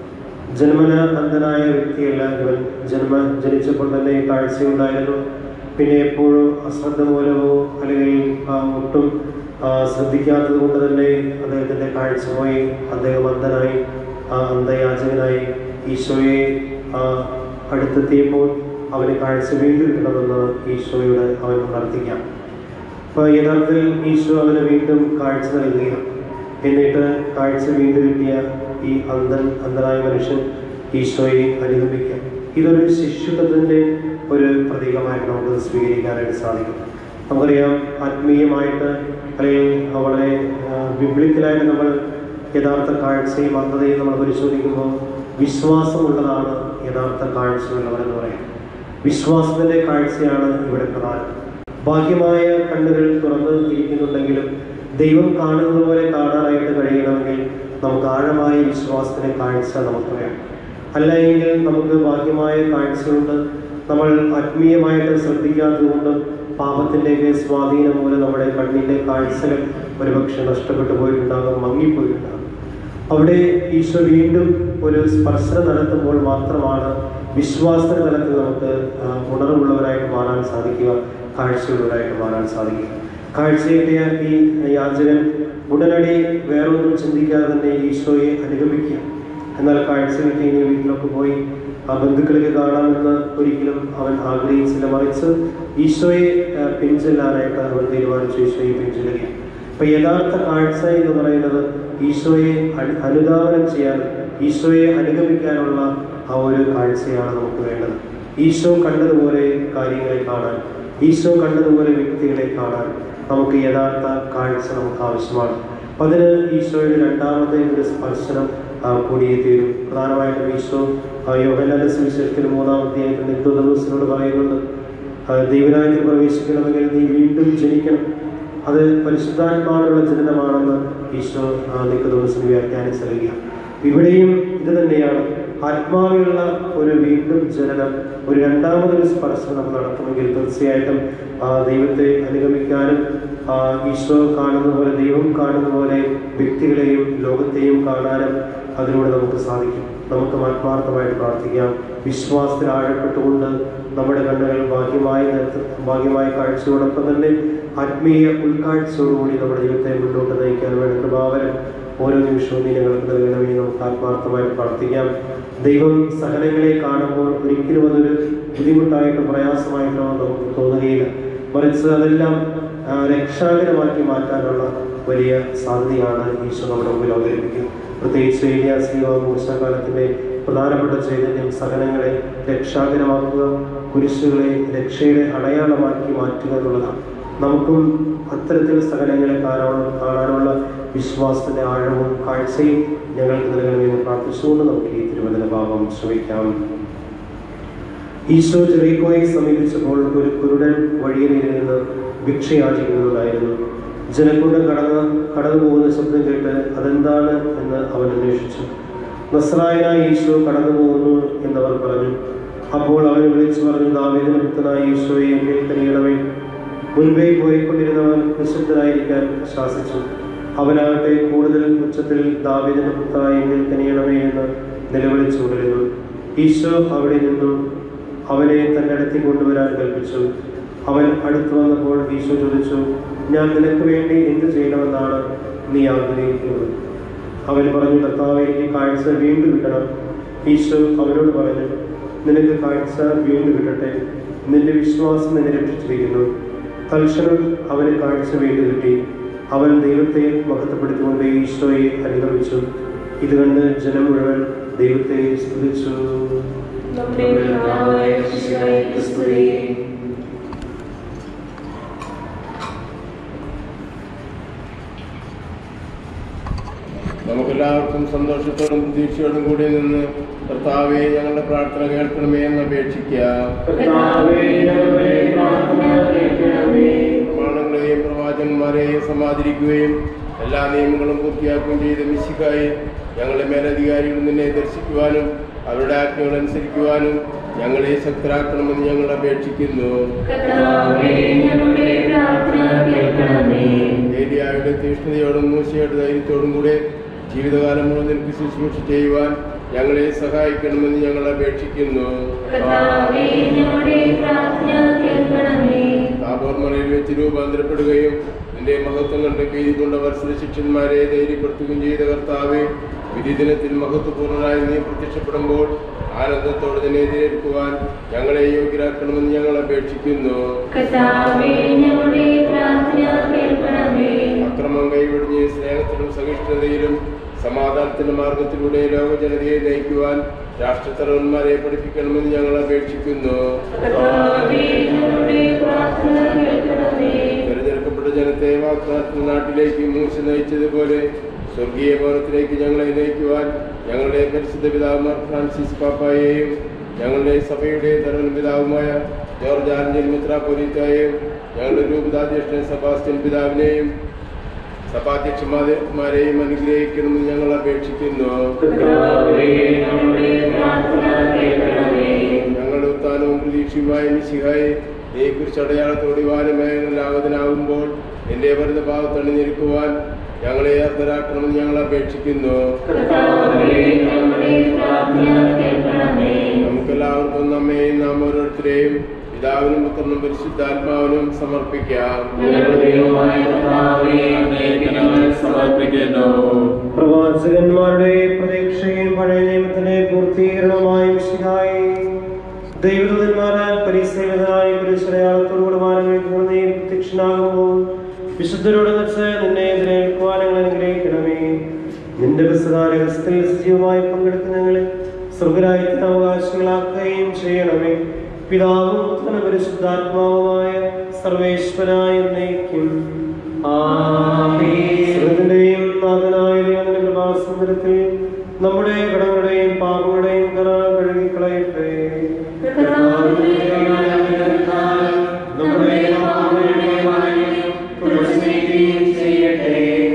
ജന്മന അന്ധനായ വ്യക്തിയല്ല ഇവൻ ജന്മ ജനിച്ചപ്പോൾ തന്നെ കാഴ്ചയുണ്ടായിരുന്നു പിന്നെ എപ്പോഴും അശ്രദ്ധ മൂലമോ അല്ലെങ്കിൽ ആ, ഒട്ടും ആ, ശ്രദ്ധിക്കാത്തത് കൊണ്ട് തന്നെ അദ്ദേഹത്തിൻ്റെ കാഴ്ച പോയി അദ്ദേഹം അന്ധനായി ആ, അന്ധയാചകനായി ഈശോയെ ആ, അടുത്തെത്തിയപ്പോൾ അവന് കാഴ്ച വീണ്ടും കിട്ടണമെന്ന് ഈശോയോട് അവൻ പ്രാർത്ഥിക്കാം അപ്പോൾ യഥാർത്ഥത്തിൽ ഈശോ അവന് വീണ്ടും കാഴ്ച നൽകുകയാണ് എന്നിട്ട് കാഴ്ച വീണ്ടും കിട്ടിയ ഈ അന്ധൻ അന്ധനായ മനുഷ്യൻ ഈശോയെ അനുഗമിക്കുക ഇതൊരു ശിശുത്വത്തിൻ്റെ ഒരു പ്രതീകമായിട്ട് നമുക്ക് സ്വീകരിക്കാനായിട്ട് സാധിക്കും നമുക്കറിയാം ആത്മീയമായിട്ട് അല്ലെങ്കിൽ വളരെ ബിബ്ലിക്കലായിട്ട് നമ്മൾ യഥാർത്ഥ കാഴ്ചയും അന്ധതയും നമ്മൾ പരിശോധിക്കുമ്പോൾ വിശ്വാസമുള്ളതാണ് യഥാർത്ഥ കാഴ്ചയുള്ളവരെന്ന് പറയാം വിശ്വാസത്തിന്റെ കാഴ്ചയാണ് ഇവിടെ പ്രധാനം ബാഹ്യമായ കണ്ണുകൾ തുറന്ന് ഇരിക്കുന്നുണ്ടെങ്കിലും ദൈവം കാണുന്നത് പോലെ കാണാനായിട്ട് കഴിയണമെങ്കിൽ നമുക്ക് ആഴമായ വിശ്വാസത്തിന്റെ കാഴ്ച നമുക്ക് വേണം അല്ല എങ്കിൽ നമുക്ക് ബാഹ്യമായ കാഴ്ചയുണ്ട് നമ്മൾ ആത്മീയമായിട്ട് ശ്രദ്ധിക്കാത്തതുകൊണ്ട് പാപത്തിൻ്റെയൊക്കെ സ്വാധീനം മൂലം നമ്മുടെ കണ്ണിൻ്റെ കാഴ്ചകൾ ഒരുപക്ഷെ നഷ്ടപ്പെട്ടു പോയിട്ടുണ്ടാകും മങ്ങിപ്പോയിട്ടുണ്ടാകും അവിടെ ഈശോ വീണ്ടും ഒരു സ്പർശനം നടത്തുമ്പോൾ മാത്രമാണ് വിശ്വാസ തലത്തിൽ നമുക്ക് ആ, ഉണർവുള്ളവരായിട്ട് മാറാൻ സാധിക്കുക കാഴ്ചയുള്ളവരായിട്ട് മാറാൻ സാധിക്കുക കാഴ്ച കിട്ടിയ ഈ യാചകൻ ഉടനടി വേറൊന്നും ചിന്തിക്കാതെ തന്നെ ഈശോയെ അനുഗമിക്കുക എന്നാൽ കാഴ്ച കിട്ടി ഇനി വീട്ടിലൊക്കെ പോയി ആ ബന്ധുക്കളൊക്കെ കാണാമെന്ന് ഒരിക്കലും അവൻ ആഗ്രഹിച്ചില്ല മറിച്ച് ഈശോയെ ആ, പിൻചെല്ലാനായിട്ട് അവൻ തീരുമാനിച്ചു ഈശോയെ പിൻചെല്ലുകയാണ് അപ്പൊ യഥാർത്ഥ കാഴ്ച എന്ന് പറയുന്നത് ഈശോയെ അനു- അനുധാവനം ചെയ്യാൻ ഈശോയെ അനുഗമിക്കാനുള്ള ആ ഒരു കാഴ്ചയാണ് നമുക്ക് വേണ്ടത് ഈശോ കണ്ടതുപോലെ കാര്യങ്ങളെ കാണാൻ ഈശോ കണ്ടതുപോലെ വ്യക്തികളെ കാണാൻ നമുക്ക് യഥാർത്ഥ കാഴ്ച നമുക്ക് ആവശ്യമാണ് അപ്പൊ അതിന് ഈശോയുടെ രണ്ടാമത്തെ ഒരു സ്പർശനം ആ, കൂടിയേ തീരും പ്രധാനമായിട്ടും ഈശോ ആ, യോഹന്നാന്റെ സുവിശേഷത്തിൽ മൂന്നാം അധ്യായത്തിൽ നിത്യോദവസിനോട് പറയുന്നുണ്ട് ആ, ദൈവരാജ്യത്തിൽ പ്രവേശിക്കണമെങ്കിൽ നീ വീണ്ടും ജനിക്കണം അത് പരിശുദ്ധാത്മാവിനുള്ള ജനനമാണെന്ന് ഈശോ നിക്കതോസിന് വ്യാഖ്യാനിച്ച് നൽകിയ ഇവിടെയും ഇത് തന്നെയാണ് ആത്മാവിലുള്ള ഒരു വീണ്ടും ജനനം ഒരു രണ്ടാമതൊരു സ്പർശനം നമ്മൾ നടത്തുമെങ്കിൽ തീർച്ചയായിട്ടും ആ, ദൈവത്തെ അനുഗമിക്കാനും ആ, ഈശോ കാണുന്ന പോലെ ദൈവം കാണുന്ന പോലെ വ്യക്തികളെയും ലോകത്തെയും കാണാനും അതിലൂടെ നമുക്ക് സാധിക്കും നമുക്ക് ആത്മാർത്ഥമായിട്ട് പ്രാർത്ഥിക്കാം വിശ്വാസത്തിൽ ആഴപ്പെട്ടുകൊണ്ട് നമ്മുടെ കണ്ണുകൾ ഭാഗ്യമായ നേരത്തെ ഭാഗ്യമായ കാഴ്ചയോടൊപ്പം തന്നെ ആത്മീയ ഉൾക്കാഴ്ചയോടുകൂടി നമ്മുടെ ജീവിതത്തെ മുന്നോട്ട് നയിക്കാൻ വേണ്ട കൃപാവരം ഓരോ നിമിഷവും നീ ഞങ്ങൾക്ക് നൽകണമേ നമുക്ക് ആത്മാർത്ഥമായിട്ട് പ്രാർത്ഥിക്കാം ദൈവം സഹനങ്ങളെ കാണുമ്പോൾ ഒരിക്കലും അതൊരു ബുദ്ധിമുട്ടായിട്ടോ പ്രയാസമായിട്ടോ നമുക്ക് തോന്നുകയില്ല മറിച്ച് അതെല്ലാം ആ, രക്ഷാകരമാക്കി മാറ്റാനുള്ള വലിയ സാധ്യതയാണ് ഈശോ നമ്മുടെ മുമ്പിൽ അവതരിപ്പിക്കുന്നത് പ്രത്യേകിച്ച് ഏലിയ ശ്രീവ മൂർച്ചാകാലത്തിൻ്റെ പ്രധാനപ്പെട്ട ചൈതന്യം സഹനങ്ങളെ രക്ഷാകരമാക്കുക കുരിശുകളെ രക്ഷയുടെ അടയാളമാക്കി മാറ്റുക എന്നുള്ളതാണ് നമുക്കും അത്തരത്തിൽ സകലങ്ങളെ കാണാനുള്ള കാണാനുള്ള വിശ്വാസത്തിന്റെ ആഴവും കാഴ്ചയും ഞങ്ങൾക്ക് നൽകണമെന്ന് പ്രാർത്ഥിച്ചുകൊണ്ട് നമുക്ക് ഈ തിരുവചന ഭാവം ശ്രമിക്കാം ഈശോ ചെറിയക്കോയെ സമീപിച്ചപ്പോൾ ഒരു കുരുടൻ വഴിയിൽ നിന്ന് ഭിക്ഷ യാചിക്കുന്നുണ്ടായിരുന്നു ജനക്കൂട്ടം കടന്ന് കടന്നു പോകുന്ന ശബ്ദം കേട്ട് അതെന്താണ് എന്ന് അവൻ അന്വേഷിച്ചു നസ്രായനായ ഈശോ കടന്നു പോകുന്നു എന്നവർ പറഞ്ഞു അപ്പോൾ അവൻ വിളിച്ചു പറഞ്ഞു ദാവീദിന് പുത്രനായ ഈശോയെ എന്നിൽ തനിയിടവേ മുൻപേ പോയിക്കൊണ്ടിരുന്നവൻ നിശബ്ദനായിരിക്കാൻ ശാസിച്ചു അവനാകട്ടെ കൂടുതൽ ഉച്ചത്തിൽ ദാവിദിന് പുത്തായി എന്നിൽ കനിയണമേ എന്ന് നിലവിളിച്ചുകൊണ്ടിരുന്നു ഈശോ അവിടെ നിന്നും അവനെ തന്റെ അടുത്തേക്ക് കൊണ്ടുവരാൻ കൽപ്പിച്ചു അവൻ അടുത്തു വന്നപ്പോൾ ഈശോ ചോദിച്ചു ഞാൻ നിനക്ക് വേണ്ടി എന്ത് ചെയ്യണമെന്നാണ് നീ ആഗ്രഹിക്കുന്നത് അവൻ പറഞ്ഞു കർത്താവ് എനിക്ക് കാഴ്ച വീണ്ടും കിട്ടണം ഈശോ അവനോട് പറഞ്ഞു നിനക്ക് കാഴ്ച വീണ്ടും കിട്ടട്ടെ നിന്റെ വിശ്വാസം നിന്നെ രക്ഷിച്ചിരിക്കുന്നു തൽക്ഷണം അവന് കാഴ്ച വീണ്ടും കിട്ടി അവൻ ദൈവത്തെ മഹത്വപ്പെടുത്തിക്കൊണ്ട് ഈശോയെ അനുഗമിച്ചു ഇത് കണ്ട് ജനം മുഴുവൻ ദൈവത്തെ സ്തുതിച്ചു നമ്മുടെ കർത്താവായ ഈശോയ്ക്ക് സ്തുതി നമുക്കെല്ലാവർക്കും സന്തോഷത്തോടും പ്രതീക്ഷയോടും കൂടി നിന്ന് കർത്താവെ ഞങ്ങളുടെ പ്രാർത്ഥന കേൾക്കണമേ എന്ന് അപേക്ഷിക്കാം കർത്താവേ, ഞങ്ങളുടെ പ്രാർത്ഥന കേൾക്കണമേ. പ്രമാണങ്ങളെയും പ്രവാചകന്മാരെയും സമാദരിക്കുകയും എല്ലാ നിയമങ്ങളും പൂർത്തിയാക്കുകയും ചെയ്ത മിശിക്കായി ഞങ്ങളുടെ മേലധികാരികൾ നിന്നെ ദർശിക്കുവാനും അവരുടെ ആജ്ഞകൾ അനുസരിക്കുവാനും ഞങ്ങളെ ശക്തരാക്കണമെന്ന് ഞങ്ങൾ അപേക്ഷിക്കുന്നു കർത്താവേ ഞങ്ങളുടെ പ്രാർത്ഥന കേൾക്കണമേ ഏരിയായുടെ തീഷ്ണതയോടും മൂശയുടെ ധൈര്യത്തോടും കൂടെ ജീവിതകാലം മുഴുവൻ നിനക്ക് ശുശ്രൂഷ ചെയ്യുവാൻ ഞങ്ങളെ സഹായിക്കണമെന്ന് ഞങ്ങൾ അപേക്ഷിക്കുന്നു കർത്താവേ ഞങ്ങളുടെ പ്രാർത്ഥന കേൾക്കണമേ താപോർ മലയിൽ വെച്ച് രൂപാന്തരപ്പെടുകയും നിന്റെ മഹത്വം കണ്ട് കീഴിക്കൊണ്ട വത്സര ശിഷ്യന്മാരെ ധൈര്യപ്പെടുത്തുകയും ചെയ്ത കർത്താവെ വിധി ദിനത്തിൽ മഹത്വപൂർണ്ണനായി നീ പ്രത്യക്ഷപ്പെടുമ്പോൾ ആനന്ദത്തോടെ നിന്നെ എതിരേൽക്കുവാൻ ഞങ്ങളെ യോഗ്യരാക്കണമെന്ന് ഞങ്ങൾ അപേക്ഷിക്കുന്നു കർത്താവേ ഞങ്ങളുടെ പ്രാർത്ഥന കേൾക്കണമേ അക്രമം കൈവിടിഞ്ഞ് സ്നേഹത്തിലും സഹിഷ്ണുതയിലും സമാധാനത്തിന്റെ മാർഗത്തിലൂടെ ലോക ജനതയെ നയിക്കുവാൻ രാഷ്ട്രത്തലവന്മാരെ പഠിപ്പിക്കണമെന്ന് ഞങ്ങൾ അപേക്ഷിക്കുന്നു കർത്താവേ ഞങ്ങളുടെ പ്രാർത്ഥന കേൾക്കണമേ തെരഞ്ഞെടുക്കപ്പെട്ട ജനത്തെ വാഗ്ദാനത്തിൽ നാട്ടിലേക്ക് മൂശ നയിച്ചതുപോലെ സ്വർഗീയ ഭവനത്തിലേക്ക് ഞങ്ങളെ നയിക്കുവാൻ ഞങ്ങളുടെ പരിശുദ്ധ പിതാവുമാർ ഫ്രാൻസിസ് പാപ്പായെയും ഞങ്ങളുടെ സഭയുടെ തലവൻ പിതാവുമായ ജോർജ് ആർജൽ മിത്രാപൊലീത്തായെയും ഞങ്ങളുടെ രൂപതാധ്യക്ഷൻ സെബാസ്റ്റ്യൻ പിതാവിനെയും സഭാധ്യക്ഷന്മാരെയും അനുഗ്രഹിക്കണമെന്ന് ഞങ്ങൾ അപേക്ഷിക്കുന്നു കർത്താവേ, ഞങ്ങളുടെ പ്രാർത്ഥന കേൾക്കണമേ ഞങ്ങളുടെ ഉത്താനവും പ്രതീക്ഷയുമായ മിശിഹായി നീ കുറിച്ച് അടയാളത്തോടെ വാനമേഖലാവതനാകുമ്പോൾ നിന്റെ വെറുതെ ഭാഗത്തണിഞ്ഞിരിക്കുവാൻ ഞങ്ങളെ അർദ്ധരാക്കണമെന്ന് ഞങ്ങൾ അപേക്ഷിക്കുന്നു കർത്താവേ ഞങ്ങളുടെ പ്രാർത്ഥന കേൾക്കണമേ നമുക്കെല്ലാവർക്കും നമ്മെയും നാം ഓരോരുത്തരെയും പിതാവിനും പുത്രനും പരിശുദ്ധാത്മാവിനും സമർപ്പിക്കാം ഞങ്ങളുടെ ദൈവമായ കർത്താവേ, അങ്ങേക്ക് ഞങ്ങൾ സമർപ്പിക്കുന്നു പ്രവാചകന്മാരുടെ പ്രതീക്ഷയും പഴയ നിയമത്തിന്റെ പൂർത്തീകരണവുമായ വിശുദ്ധായി ദൈവദൂതന്മാരാൽ പരിസേവിതനായി പരിസരയാളത്തോടുകൂടെ മാനങ്ങൾ നീ പ്രത്യക്ഷനാകുമ്പോൾ വിശുദ്ധരോട് വെച്ച് നിന്നെ എതിരേൽക്കുവാൻ ഞങ്ങൾ അനുഗ്രഹിക്കണമേ നിന്റെ രഹസ്യത്തിൽ സജീവമായി പങ്കെടുക്കുന്ന ഞങ്ങളെ സ്വർഗരാജ്യത്തിന് അവകാശികളാക്കുകയും ചെയ്യണമേ പിതാവും പുത്രനും പരിശുദ്ധാത്മാവുമായ സർവേശ്വരായ എന്നേക്കും സർവ്വത്തിന്റെയും നാഥനായ ദൈവത്തിന്റെ കൃപാസമുദ്രത്തിൽ നമ്മുടെ കടങ്ങളുടെയും പാപങ്ങളുടെയും കറ കഴുകിക്കളയട്ടെ നമ്മുടെ പാപങ്ങളുടെ മാലിന്യം തുടർച്ചയായി ചെയ്യട്ടെ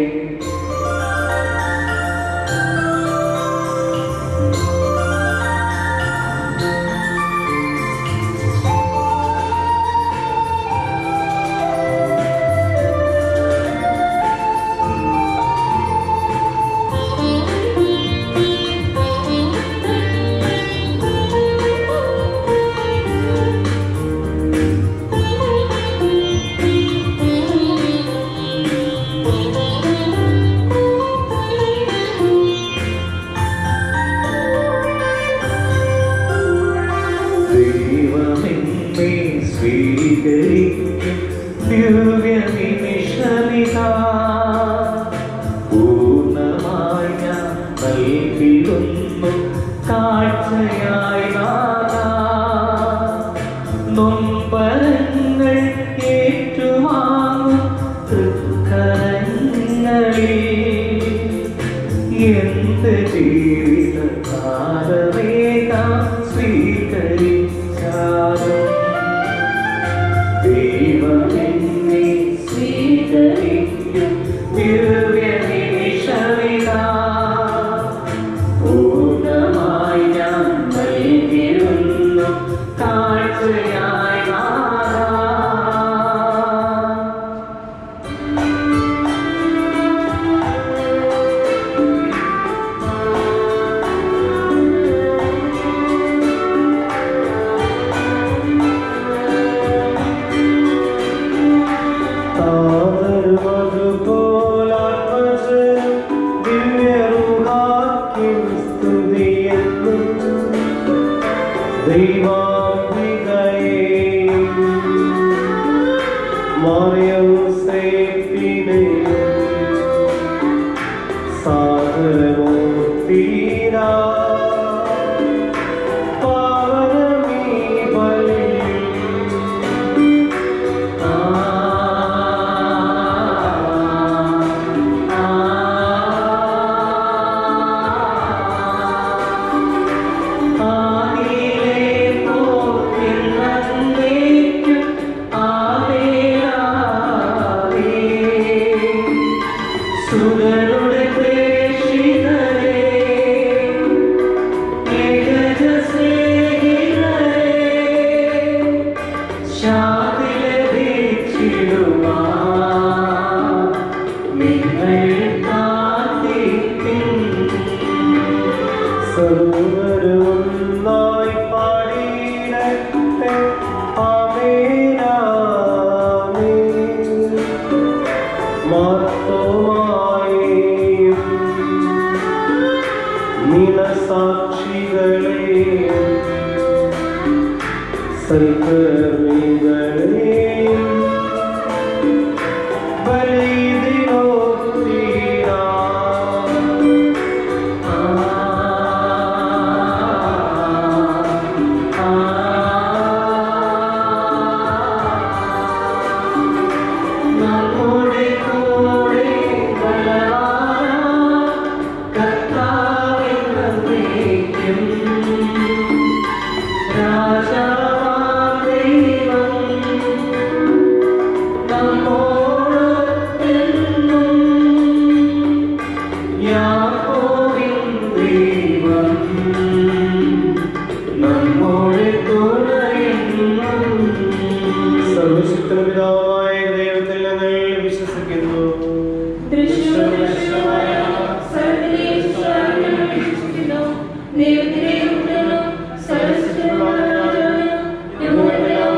ദൈവമെന്നെ സ്വീകരിക്കും ദിവ്യ നിമിഷമിതാ പൂർണ്ണമായി ഞാൻ നൽകിടുന്നു കാഴ്ചയായി നാഥാ. നൊമ്പരങ്ങൾ ഏറ്റുവാങ്ങും തൃക്കരങ്ങളിൽ എന്ത് ജീവിത കാലമേകാം സ്വീകരിച്ചാലും ദൈവമെന്നെ സ്വീകരിക്കും ദിവ്യ നിമിഷമിതാ പൂർണ്ണമായി ഞാൻ നൽകിടുന്നു ദൈവാംബികയെയും മറിയം സേപ്പിനെയും സാഗരമൂർത്തീരാ പാവനമീ ബലിയിൽ സുരരുടെ പ്രേക്ഷിതരേ ഏകജ സ്നേഹിതരേ ശാന്തിലെ വീക്ഷിടുവാ നിങ്ങൾ കാത്തിരിക്കും സർവരുമൊന്നായി പാടിയിടട്ടെ ആമേനാമേൻ മാർത്തോമായേയും നിലസാക്ഷികളെയും സൽക്കർമ്മികളെയും ബലിദിനോത്തീരാ നമ്മുടെ കൂടെ ബലവാന കർത്താവെന്നേക്കും രാജാവാം ദൈവം നമ്മോടൊത്തെന്നും യാക്കോബിൻ ദൈവം നമ്മോട് തുണയെന്നും സർവശക്തന പിതാവായ ദൈവത്തിൽ ഞങ്ങൾ വിശ്വസിക്കുന്നു ദൃശ്യമായ സർവ്വതിനെ വിശ്വസിക്കുന്നു ദൈവത്തിനെയും പുത്രനും സർവ്വശക്തനുമായ രാജാവിനും ഞങ്ങളെല്ലാം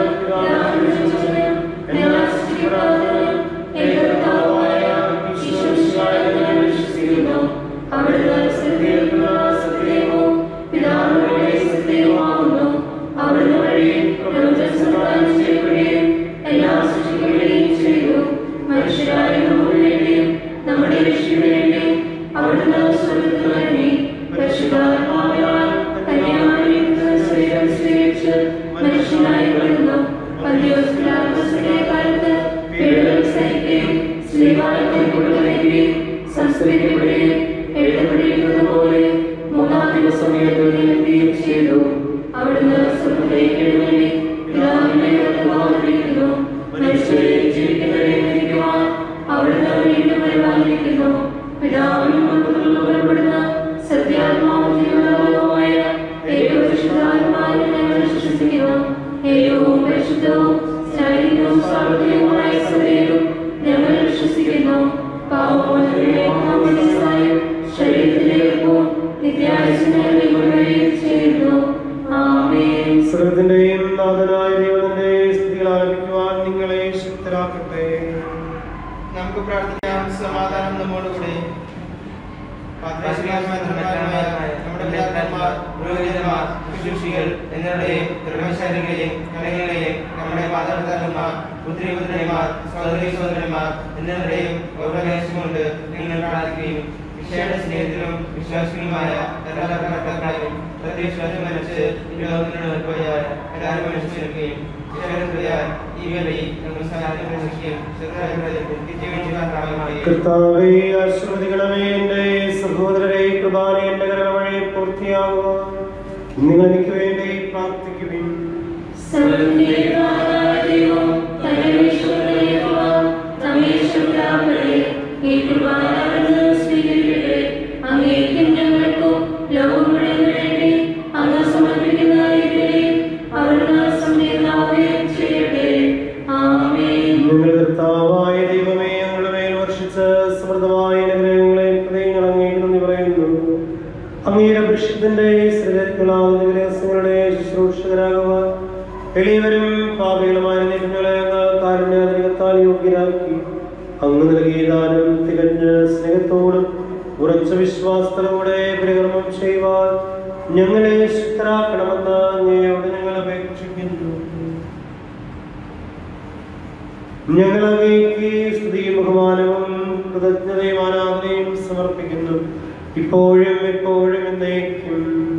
ഞങ്ങൾ സ്തുതിക്കുന്നു ഏകകർത്താവായ ഈശ്വരശിവായ ഞാൻ വിശ്വസിക്കുന്നു അവിടുന്ന് സത്യത്തിലുള്ള സത്യവും പിതാവിന്റെ സത്യവുമാകുന്നു അവിടുന്ന് വഴി പ്രപഞ്ചം സംവിധാനം ചെയ്യപ്പെടുകയും എല്ലാം സൃഷ്ടിക്കുകയും ചെയ്തു മനുഷ്യരായ നമുക്ക് വേണ്ടിയും നമ്മുടെ രക്ഷയ്ക്ക് വേണ്ടിയും അവിടുന്ന് സ്വർഗത്തിൽ ഇറങ്ങി പരിശുദ്ധാത്മാവിനാൽ കന്യാമറിയത്തിന് ശരീരം സ്വീകരിച്ച് മനുഷ്യനായി വളർന്നു പന്തിയോസ് പിലാത്തോസിന്റെ കാലത്ത് പീഡനം സഹിക്കുകയും സ്ത്രീവാരത്തിൽ കൊണ്ടുവരികയും സംസ്കരിക്കപ്പെടുകയും എഴുതപ്പെട്ടിരിക്കുന്നത് പോലെ മൂന്നാം ദിവസം ഉയർത്തുകയും ചെയ്തു അവിടുന്ന് സ്വർഗത്തിലേക്ക് എഴുന്നള്ളി പിതാവിന്റെ വലതുഭാഗത്തിരിക്കുന്നു മനുഷ്യരെ ജീവിക്കുന്നവരെ മരിക്കുവാൻ അവിടുന്ന് വീണ്ടും പരിപാലിക്കുന്നു പിതാവിനും പുത്രനും പുറപ്പെടുന്ന സത്യാത്മാവുമായ ഏകപരിശുദ്ധാത്മാവിനെ ഞങ്ങൾ വിശ്വസിക്കുന്നു ഏകവും പരിശുദ്ധവും ശാരീരികവും സാർവത്രികവുമായ സഭയിലും ഞങ്ങൾ വിശ്വസിക്കുന്നു പാവമോചനയും ശരീരത്തിലേക്കും നിത്യായുസിനെയും ചെയ്യുന്നു ആമേൻ സർവത്തിന്റെയും നാഥനായ ദൈവത്തിന്റെ സ്തുതികൾ ആലപിക്കുവാൻ നിങ്ങളെ ശക്തരാക്കട്ടെ നമുക്ക് പ്രാർത്ഥിക്കാം സമാധാനം നമ്മോടുകൂടെ പാത്രശ്രീമാത്രമാരുമായ നമ്മുടെ പിതാക്കന്മാർ പുരോഹിതന്മാർ ശുശ്രൂഷികൾ എന്നിവരുടെയും ധർമ്മശാലികളെയും കലകളെയും നമ്മുടെ മാതാപിതാക്കന്മാർ പുത്രിപുത്രന്മാർ സഹോദരി സഹോദരന്മാർ എന്നിവരുടെയും ഗൗരവദേശമുണ്ട് നിങ്ങൾ പ്രാർത്ഥിക്കുകയും വിശേഷ സ്നേഹത്തിലും വിശ്വാസികളുമായ എല്ലാ ഭർത്താക്കളെയും പ്രത്യക്ഷ മനസ്സ് ലോകത്തിനോട് പോയാൽ എല്ലാവരും മനസ്സിലാക്കുകയും വിശേഷത്തിലാൽ ഈ വേളി നമ്മൾ സഹായം പ്രതീക്ഷിക്കുകയും ശ്രദ്ധാപൂർവ്വം നിത്യവിജയമായി കർത്താവെ ആശ്രവദിക്കണമേ എന്റെ സഹോദരരെ കൃപാന എന്റെ കരവഴി പൂർത്തിയാകുവാൻ നിങ്ങൾ എനിക്ക് വേണ്ടി പ്രാർത്ഥിക്കുവിൻ സർവ്വദേവാദിദൈവം പരമേശ്വരദേവം നമ്മേശ്വരാമരെ ഈ കുർബാന അവിടുന്ന് സ്വീകരിക്കട്ടെ അങ്ങേക്കും ഞങ്ങൾക്കും ലോകം മുഴുവൻ വേണ്ടി അങ്ങ് സമർപ്പിക്കുന്ന ഇവരെയും അവിടുന്ന് സംവേദനാവുകയും ചെയ്യട്ടെ ആമേൻ നിങ്ങൾ കർത്താവായ ദൈവമേ ഞങ്ങളുടെ മേൽ വർഷിച്ച സമൃദ്ധമായ അനുഗ്രഹങ്ങളെ ഹൃദയങ്ങൾ അങ്ങേക്ക് നന്ദി പറയുന്നു അങ്ങയുടെ പുരുഷത്തിന്റെ സൃജത്കളാവുന്ന വിലാസങ്ങളുടെ ശുശ്രൂഷകരാകുവാൻ എളിയവരും പാപികളുമായ നിങ്ങളെ കാരുണ്യാധികത്താൽ യോഗ്യരാക്കി അങ്ങ് നൽകിയ ദാനം തികഞ്ഞ സ്നേഹത്തോടും ഉറച്ച വിശ്വാസത്തോടെ പരികർമ്മം ചെയ്യുവാൻ ഞങ്ങളെ ശുദ്ധരാക്കണമെന്ന് അങ്ങയോട് ഞങ്ങൾ അപേക്ഷിക്കുന്നു ഞങ്ങൾ അങ്ങേക്ക് സ്തുതിയും ബഹുമാനവും കൃതജ്ഞതയും ആരാധനയും സമർപ്പിക്കുന്നു ഇപ്പോഴും എപ്പോഴും എന്നേക്കും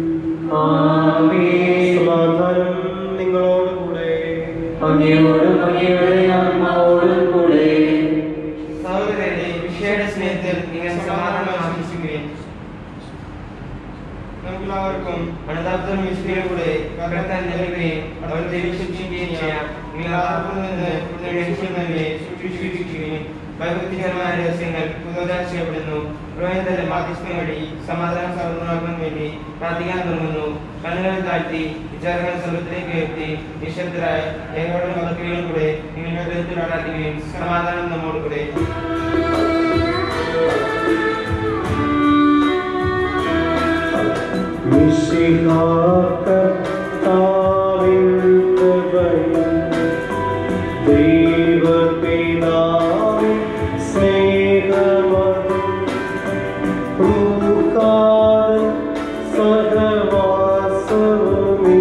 സമാധാനം നിങ്ങളോടുകൂടെ അങ്ങയോടും അങ്ങയുടെ ആത്മാവോടും കൂടെ സഹോദരരെ വിഷയുടെ സ്നേഹത്തിൽ നിങ്ങൾ സമാധാനം ആശംസിക്കുകയും നമുക്കെല്ലാവർക്കും അണുതാപ്തം വിശുദ്ധിയും കൂടെ കണ്ടെത്താൻ നൽകുകയും അവർ ദൈവശിക്ഷിക്കുകയും ചെയ്യാം നിങ്ങൾ ആർക്കും നിന്ന് രക്ഷിക്കുന്നതിനെ സൂക്ഷിക്കുകയും ഭയഭക്തികരമായ രഹസ്യങ്ങൾ പുതുതായി ചെയ്യപ്പെടുന്നു പ്രയോജനത്തിന്റെ മാധ്യസ്ഥം വഴി സമാധാനം സർവ്വമാക്കാൻ വേണ്ടി പ്രാർത്ഥിക്കാൻ തുടങ്ങുന്നു കണ്ണുകൾ താഴ്ത്തി വിചാരങ്ങൾ സ്വർഗത്തിലേക്ക് ഉയർത്തി നിശബ്ദരായ ഏകോടെ വാക്കുകളിൽ കൂടെ നിങ്ങളുടെ ഹൃദയത്തിൽ ആരാധിക്കുകയും സമാധാനം നമ്മോട് കൂടെ മിശിഹാകർത്താവിൻ കൃപയും ദൈവപിതാവിൻ സ്നേഹമതും റൂഹാദൻ സഹവാസവുമീ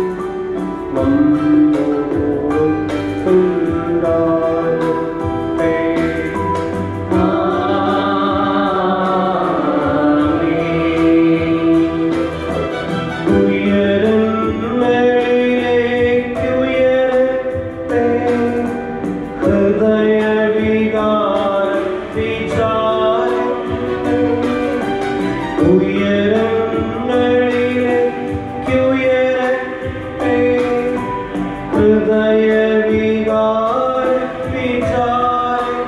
നമ്മോടുണ്ടാകട്ടെ. ഉയരങ്ങളിലേക്കുയരട്ടെ ഹൃദയവികാര വിചാരങ്ങൾ ഉയരങ്ങളിലേക്കുയരട്ടെ ഹൃദയവികാര വിചാരങ്ങൾ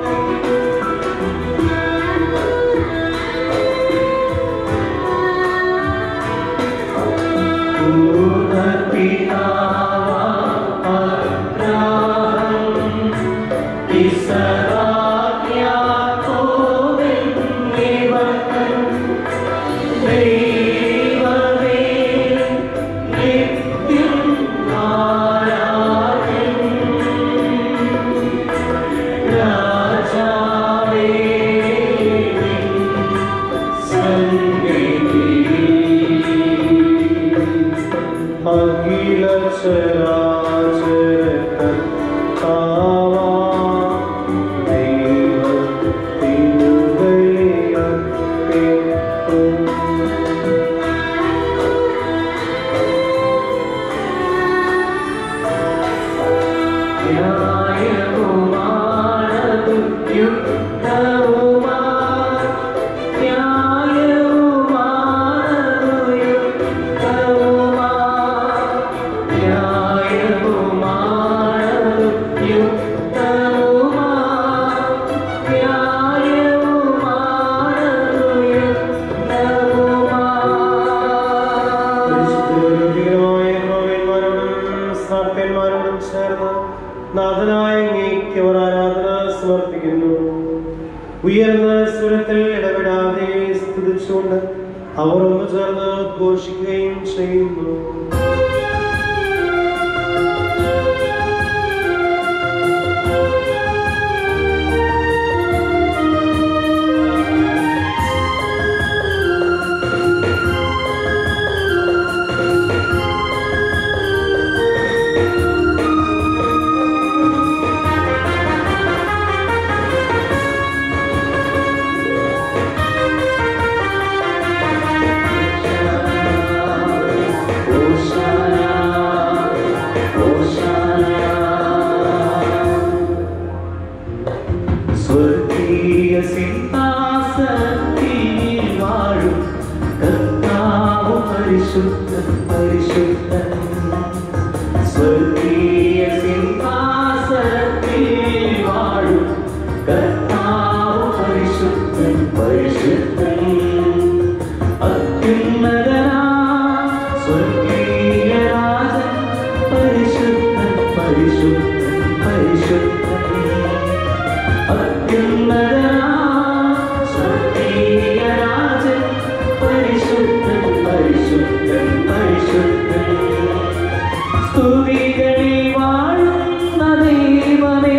അഖില ചരാചരകർത്താവാ ദൈവത്തിനു ബലിയർപ്പിക്കും. പരിശുദ്ധമായ യഹോവന്മാരോടും സാക്ഷ്യന്മാരോടും ചേർന്ന് നാഥനായ അങ്ങേക്ക് അവർ ആരാധന സമർപ്പിക്കുന്നു ഉയർന്ന സ്വരത്തിൽ ഇടപെടാതെ സ്തുതിച്ചുകൊണ്ട് അവർ ഒന്ന് ചേർന്ന് ഘോഷിക്കുകയും ചെയ്യുന്നു സ്വർഗീയ സിംഹാസനത്തിൽ വാഴും കർത്താവ് പരിശുദ്ധൻ പരിശുദ്ധൻ സ്വർഗീയ സിംഹാസനത്തിൽ വാഴും കർത്താവ് പരിശുദ്ധൻ പരിശുദ്ധൻ അത്യുന്നതനാ സ്വർഗീയ രാജൻ പരിശുദ്ധൻ പരിശുദ്ധൻ പരിശുദ്ധൻ അത്യുന്നതനാ സ്വർഗീയ രാജൻ പരിശുദ്ധൻ പരിശുദ്ധൻ പരിശുദ്ധൻ സ്തുതികളിൽ വാഴുന്ന ദൈവമേ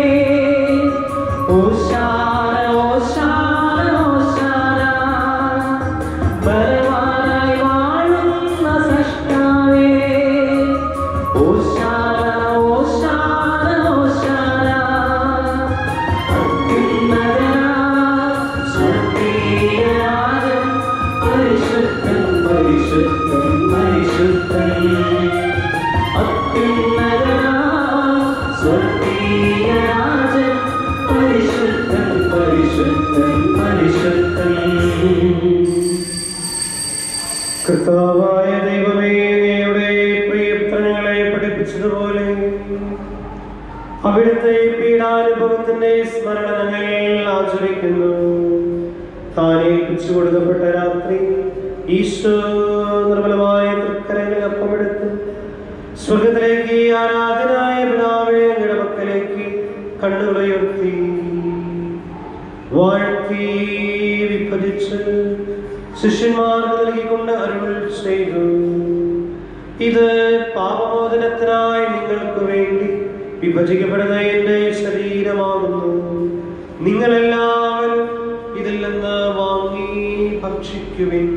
ഓശാന ഓശാന ഓശാന ബലവാനായി വാഴുന്ന അവിടുത്തെ പീഡാനുഭവത്തിന്റെ സ്മരണ ഞങ്ങൾ ആചരിക്കുന്നു താൻ ഏൽപ്പിച്ചു കൊടുക്കപ്പെട്ട രാത്രി ഈശോ നിർമ്മലമായ തൃക്കരങ്ങളിൽ അപ്പമെടുത്ത് സ്വർഗത്തിലേക്ക് ആരാധനായ പിതാവേ അങ്ങയുടെ മക്കളിലേക്ക് കണ്ണുകളുയർത്തി വാഴ്ത്തി വിഭജിച്ച് ശിഷ്യന്മാർക്ക് നൽകിക്കൊണ്ട് അരുൾ ചെയ്തു ഇത് പാപമോചനത്തിനായി നിങ്ങൾക്ക് വേണ്ടി വിഭജിക്കപ്പെടുന്ന എന്റെ ശരീരമാകുന്നു നിങ്ങളെല്ലാവരും ഇതിൽ നിന്ന് വാങ്ങി ഭക്ഷിക്കുവിൻ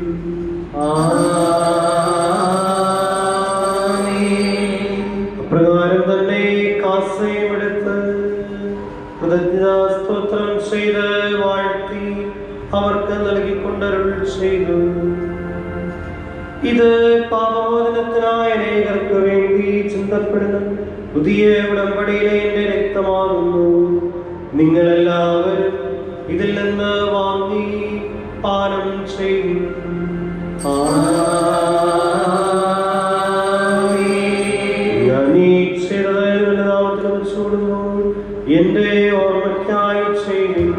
അപ്രകാരം തന്നെ കാസയും എടുത്ത് കൃതജ്ഞതാസ്തോത്രം ചെയ്ത് വാഴ്ത്തി അവർക്ക് നൽകിക്കൊണ്ടരുൾ ചെയ്തു ഇത് പാപമോചനത്തിനായ അനേകർക്ക് വേണ്ടി ചിന്തപ്പെടുന്ന പുതിയ ഉടമ്പടിയിലെ എന്റെ രക്തമാകുന്നു നിങ്ങളെല്ലാവരും ഇതിൽ നിന്ന് വാങ്ങി പാനം ചെയ്യും ഞാൻ ഈ ചെയ്തത് നാമത്തിൽ വെച്ചുകൊടുന്നു എന്റെ ഓർമ്മയ്ക്കായി ചെയ്യും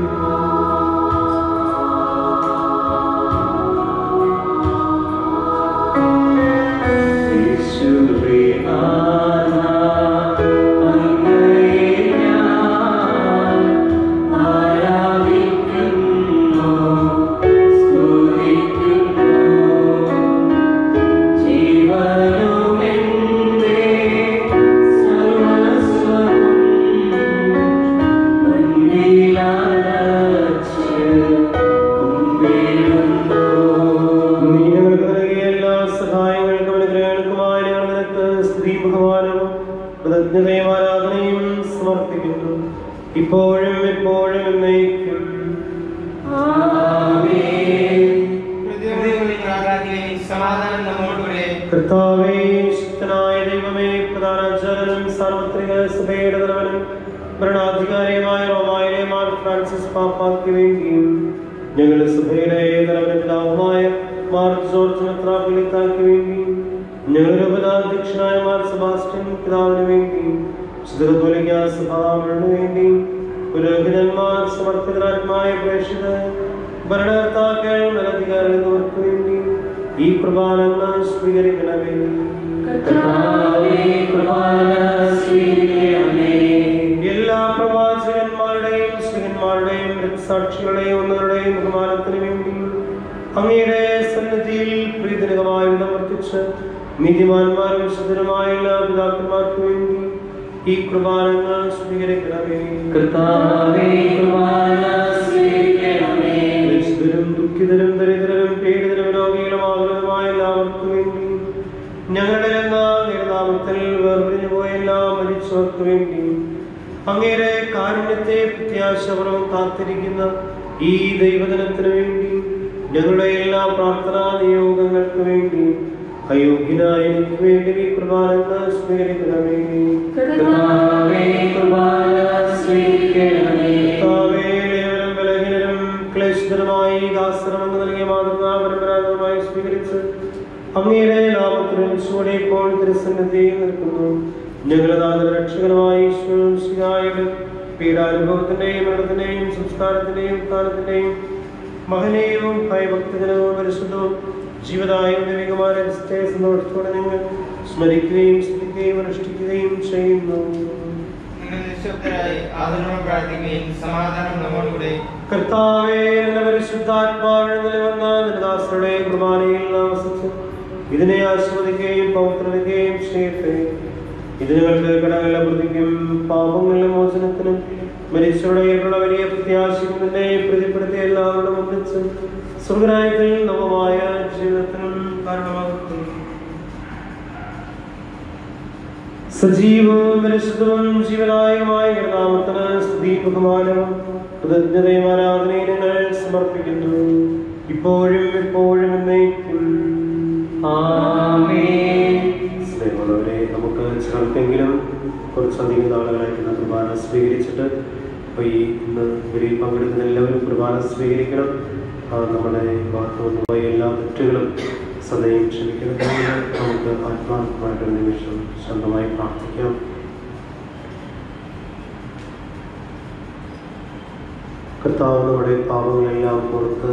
നീ ഞങ്ങൾക്ക് നൽകിയ എല്ലാ സഹായങ്ങൾക്കും അനുഗ്രഹങ്ങൾക്കുമായി ഞങ്ങൾ നിനക്ക് സ്തുതിയും ബഹുമാനവും കൃതജ്ഞതയും ആരാധനയും സമർപ്പിക്കുന്നു ഇപ്പോഴും എപ്പോഴും എന്നേക്കും ഹൃദയങ്ങളിൽ പ്രാർത്ഥിക്കുകയും സമാധാനം നമ്മോടുകൂടെ കർത്താവേ ശക്തനായ ദൈവമേ പ്രധാനാചാര്യനും സാർവത്രിക സഭയുടെ തലവനും ഭരണാധികാരിയുമായ റോമായിലെ മാർ ഫ്രാൻസിസ് പാപ്പാക്ക് വേണ്ടിയും ഞങ്ങളുടെ സഭയുടെ തലവന പിതാവുമായ മാർ ജോർജ് മെത്രാപൊലിത്താക്ക് വേണ്ടിയും ഞങ്ങളുടെ ഉപതാധ്യക്ഷനായ മാർ സെബാസ്റ്റ്യൻ പിതാവിന് വേണ്ടിയും ശുദ്ധകത്തോലിക്ക സഭാവിന് വേണ്ടിയും പുരോഹിതന്മാർ സമർപ്പിതരാത്മായ പ്രേക്ഷിതർ ഭരണകർത്താക്കൾ മേലധികാരികൾ എന്നിവർക്ക് വേണ്ടി ഈ പ്രഭാതങ്ങൾ സ്വീകരിക്കണമേ എല്ലാ പ്രവാചകന്മാരുടെയും സ്ത്രീന്മാരുടെയും രക്തസാക്ഷികളുടെയും ഒന്നരുടെയും ബഹുമാനത്തിന് വേണ്ടി അങ്ങയുടെ സന്നിധിയിൽ പ്രീതിനകമായി പ്രവർത്തിച്ച് നീതിമാന്മാരും വിശുദ്ധരുമായ എല്ലാ പിതാക്കന്മാർക്ക് വേണ്ടി ഈ കുർബാനങ്ങൾ സ്വീകരിക്കണമേ ദരിദ്രരും ദുഃഖിതരും ദരിദ്രരും പീഡിതരും രോഗികളും ആകുലതുമായ എല്ലാവർക്കും വേണ്ടി ഞങ്ങളുടെ നാമത്തിൽ വേർപിരിഞ്ഞു പോയ എല്ലാ മരിച്ചവർക്ക് വേണ്ടി അങ്ങയുടെ കാരുണ്യത്തെ പ്രത്യാശപൂർവ്വം കാത്തിരിക്കുന്ന ഈ ദൈവദിനത്തിന് വേണ്ടി ഞങ്ങളുടെ എല്ലാ പ്രാർത്ഥനാ നിയോഗങ്ങൾക്ക് വേണ്ടി അയോഗ്യനായ എനിക്ക് വേണ്ടി ഈ കുർബാനങ്ങൾ സ്വീകരിക്കണമേ കർത്താവേ, ഏവരും ബലഹീനരും ക്ലേശിതരുമായി ദാസനമെന്ന് നൽകിയ മാതൃകാ പരമ്പരാഗതമായി സ്വീകരിച്ച് അങ്ങയുടെ നാമത്തിനും ചൂടെ ഇപ്പോൾ തിരുസന്നിധിയിൽ നിൽക്കുന്നു ഞങ്ങളുടെ നാഥന രക്ഷകനുമായി ഈശ്വരയുടെ പീഡാനുഭവത്തിന്റെയും മരണത്തിന്റെയും സംസ്കാരത്തിന്റെയും കാലത്തിന്റെയും മഹനീയവും ഭയഭക്തജനവും പരിശുദ്ധവും ജീവദായും ദൈവികമായ രഹസ്യ സന്തോഷത്തോടെ നിങ്ങൾ സ്മരിക്കുകയും സ്തുതിക്കുകയും അനുഷ്ഠിക്കുകയും ചെയ്യുന്നു നിങ്ങൾ നിശബ്ദരായി ആദരവ് പ്രാർത്ഥിക്കുകയും സമാധാനം നമ്മോടുകൂടെ കർത്താവേ എന്റെ പരിശുദ്ധാത്മാവിൽ നിലവന്ന നിന്റെ കുർബാനയിൽ താമസിച്ച് ഇതിനെ ആസ്വദിക്കുകയും പൗത്രനിക്കുകയും ചെയ്യട്ടെ ഇത് ഞങ്ങൾക്ക് കടങ്ങളുടെ പ്രതിക്കും പാപങ്ങളുടെ മോചനത്തിനും മരിച്ചവരുടെയുള്ള വലിയ പ്രത്യാശയും നിന്നെ പ്രതിപ്പെടുത്തിയ എല്ലാവരുടെ ഒന്നിച്ച് സ്വർഗരായത്തിൽ നവമായ ജീവിതത്തിനും കാരണമാകുന്നു സജീവവും പരിശുദ്ധവും ജീവനായകമായ നാമത്തിന് സ്തുതി ബഹുമാനവും കൃതജ്ഞതയും ആരാധനയും ഞങ്ങൾ സമർപ്പിക്കുന്നു ഇപ്പോഴും എപ്പോഴും എന്നേക്കും സ്നേഹമുള്ളവരെ നമുക്ക് ചിലർക്കെങ്കിലും കുറച്ചധികം നാളുകളായിട്ടുള്ള കുർബാന സ്വീകരിച്ചിട്ട് അപ്പോൾ ഈ ഇന്ന് ഇവരിൽ പങ്കെടുക്കുന്ന എല്ലാവരും കുർബാന സ്വീകരിക്കണം ആ, നമ്മുടെ ഭാഗത്തു നിന്ന് പോയ എല്ലാ തെറ്റുകളും സദയം ക്ഷമിക്കണമെന്ന് നമുക്ക് ആത്മാർത്ഥമായിട്ടൊരു നിമിഷം ശാന്തമായി പ്രാർത്ഥിക്കാം കർത്താവ് നമ്മുടെ പാപങ്ങളെല്ലാം പുറത്ത്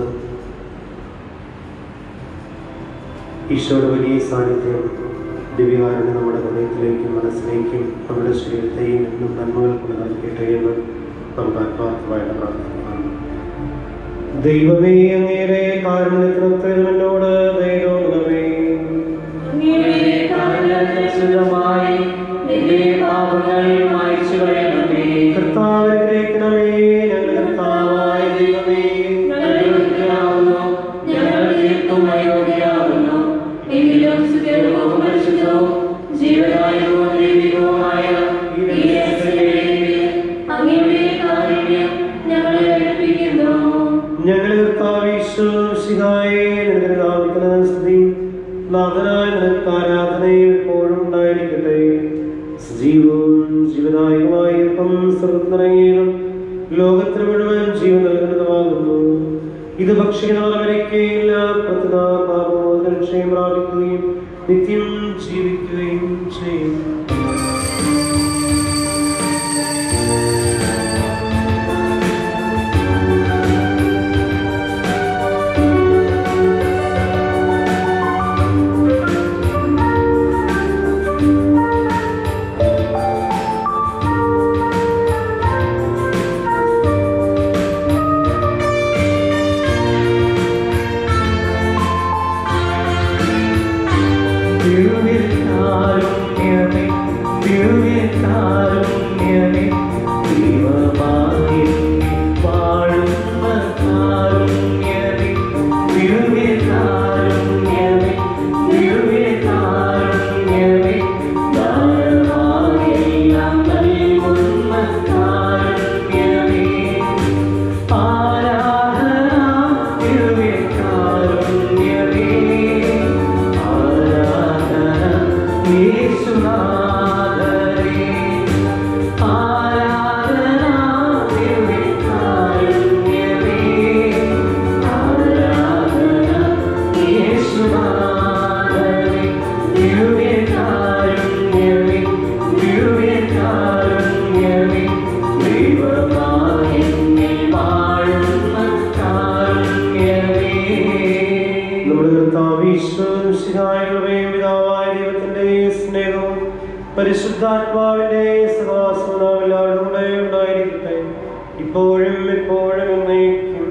ഈശോയുടെ വലിയ സാന്നിധ്യം ദിവ്യകാരനെ നമ്മുടെ ഹൃദയത്തിലേക്കും മനസ്സിലേക്കും നമ്മുടെ ശരീരത്തെയും എന്നും നന്മകൾ കൊണ്ട് നൽകട്ടെ എന്ന് നമുക്ക് ആത്മാർത്ഥമായിട്ട് പ്രാർത്ഥിക്കാം ദൈവമേ അങ്ങേരെ കാരുണ്യത്തിനൊത്ത് എന്നോട് ദൈവമേ അങ്ങയുടെ കാരണാനുസൃതമായി നിന്റെ പാപങ്ങൾ മായ്ച്ചു കളയണമേ. കർത്താവ് അനുഗ്രഹിക്കണമേ ഞങ്ങളുടെ കർത്താവായ ദൈവമേ ഞങ്ങൾ യോഗ്യരാകുന്നു, ഞങ്ങൾ തീർത്തും അയോഗ്യരാകുന്നു. എങ്കിലും സുഖവും പരിശുദ്ധവും ജീവദായകവും ദൈവികവുമായ ഈ രഹസ്യങ്ങളിലേക്ക് അങ്ങയുടെ കാരുണ്യം ഞങ്ങളെ അടുപ്പിക്കുന്നു ഞങ്ങളെ കർത്താവീശോ ശിഹായെ നിരന്തരനാമത്തിന് സ്തുതി നാഥനായ നിനക്ക് ആരാധനയും എപ്പോഴും ഉണ്ടായിരിക്കട്ടെ സജീവവും ജീവനായകമായ ഇപ്പം സർവത്തിനിറങ്ങിയതും ലോകത്തിന് മുഴുവൻ ജീവൻ നൽകുന്നതുമാകുന്നു ഇത് ഭക്ഷിക്കുന്നവരൊരിക്കയില്ല പ്രത്യത പാപമോചനക്ഷയം പ്രാപിക്കുകയും നിത്യം ജീവിക്കുകയും ചെയ്യും ദിവ്യകാരുണ്യമേ, ദിവ്യകാരുണ്യമേ, ദൈവമായി വാഴുന്ന കാരുണ്യമേ, ദിവ്യകാരുണ്യമേ, ദിവ്യകാരുണ്യമേ, ദാനമായെല്ലാം നൽകുന്ന കാരുണ്യമേ, ആരാധന ദിവ്യകാരുണ്യമേ, ആരാധന യേശുനാഥനേ. ആരാധന ദിവ്യകാരുണ്യമേ, ആരാധന യേശുനാഥനേ. ദിവ്യകാരുണ്യമേ, ദിവ്യകാരുണ്യമേ, ദൈവമായി എന്നിൽ വാഴുന്ന കാരുണ്യമേ. നമ്മുടെ കർത്താവീശ്വരനും പിതാവായ ദൈവത്തിന്റെ സ്നേഹവും പരിശുദ്ധാത്മാവിന്റെ സദാസനം എല്ലാവരുടെ കൂടെ ഉണ്ടായിരിക്കട്ടെ ഇപ്പോഴും എപ്പോഴും എന്നേക്കും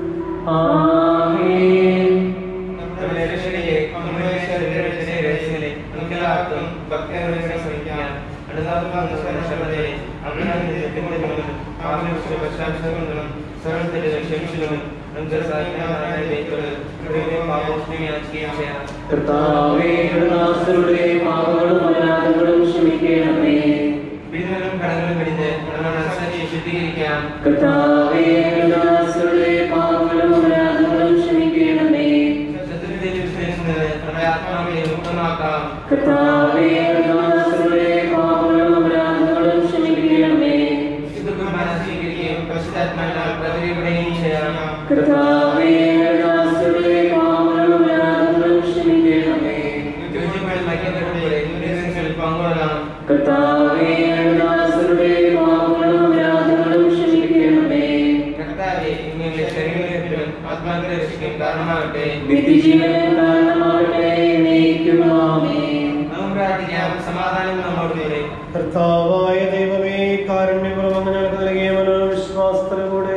ആമേൻ നമ്മുടെ രക്ഷകനെ, നമ്മുടെ ശരീരത്തിന്റെ രഹസ്യങ്ങളെ നമുക്കെല്ലാവർക്കും ഭക്തിയോടെ ശ്രമിക്കാം. അടുത്താർക്കും സ്മരണത്തെ അഭിനന്ദനത്തെ പിന്തുടരുന്നതും ആത്മവിശ്വാസ പശ്ചാത്തലങ്ങളും സർവ്വത്തിന്റെ ക്ഷമിച്ചതും നമുക്ക് സാധിക്കാനായ ദൈവത്തോട് ഹൃദയം പാപോഷ്ണിയാക്കുകയും ചെയ്യാം കർത്താവേ കരുണാസരുടെ പാപങ്ങളും അപരാധങ്ങളും ക്ഷമിക്കണമേ വിരുദ്ധനും കടങ്ങളും പിടിച്ച് നമ്മുടെ മനസ്സിനെ ശുദ്ധീകരിക്കാം കർത്താവേ കരുണാസരുടെ പാപങ്ങളും അപരാധങ്ങളും ക്ഷമിക്കണമേ ശത്രുവിനെ വിശ്വസിക്കുന്നത് നമ്മുടെ ആത്മാവിനെ മുക്തമാക്കാം കർത്താവേ കരുണാസരുടെ പാപങ്ങളും അപരാധങ്ങളും ക്ഷമിക്കണമേ ശുദ്ധകുർബാന സ്വീകരിക്കുകയും പരിശുദ്ധാത്മാവിനാൽ പ്രതികരിക്കുകയും ചെയ്യാം കർത്താവേ കരുണാസരുടെ പാപങ്ങളും അപരാധങ്ങളും ക്ഷമിക്കണമേ യോജിപ്പുകളിൽ ഐക്യത്തോടുകൂടെ ദുരിതങ്ങളിൽ പങ്കുകൊള്ളാം കർത്താവേ കരുണാസരുടെ പാപങ്ങളും അപരാധങ്ങളും ക്ഷമിക്കണമേ കർത്താവെ നിങ്ങളുടെ ശരീരത്തിലും ആത്മാക്കളെ രക്ഷിക്കും കാരണമാകട്ടെ നിത്യജീവന് കാരണമാകട്ടെ എന്നേക്കും ആമേൻ നമുക്ക് പ്രാർത്ഥിക്കാം സമാധാനം നമ്മോട് കൂടെ കർത്താവായ ദൈവമേ കാരുണ്യപൂർവ്വം ഞങ്ങൾക്ക് നൽകിയ മനോവിശ്വാസത്തിലൂടെ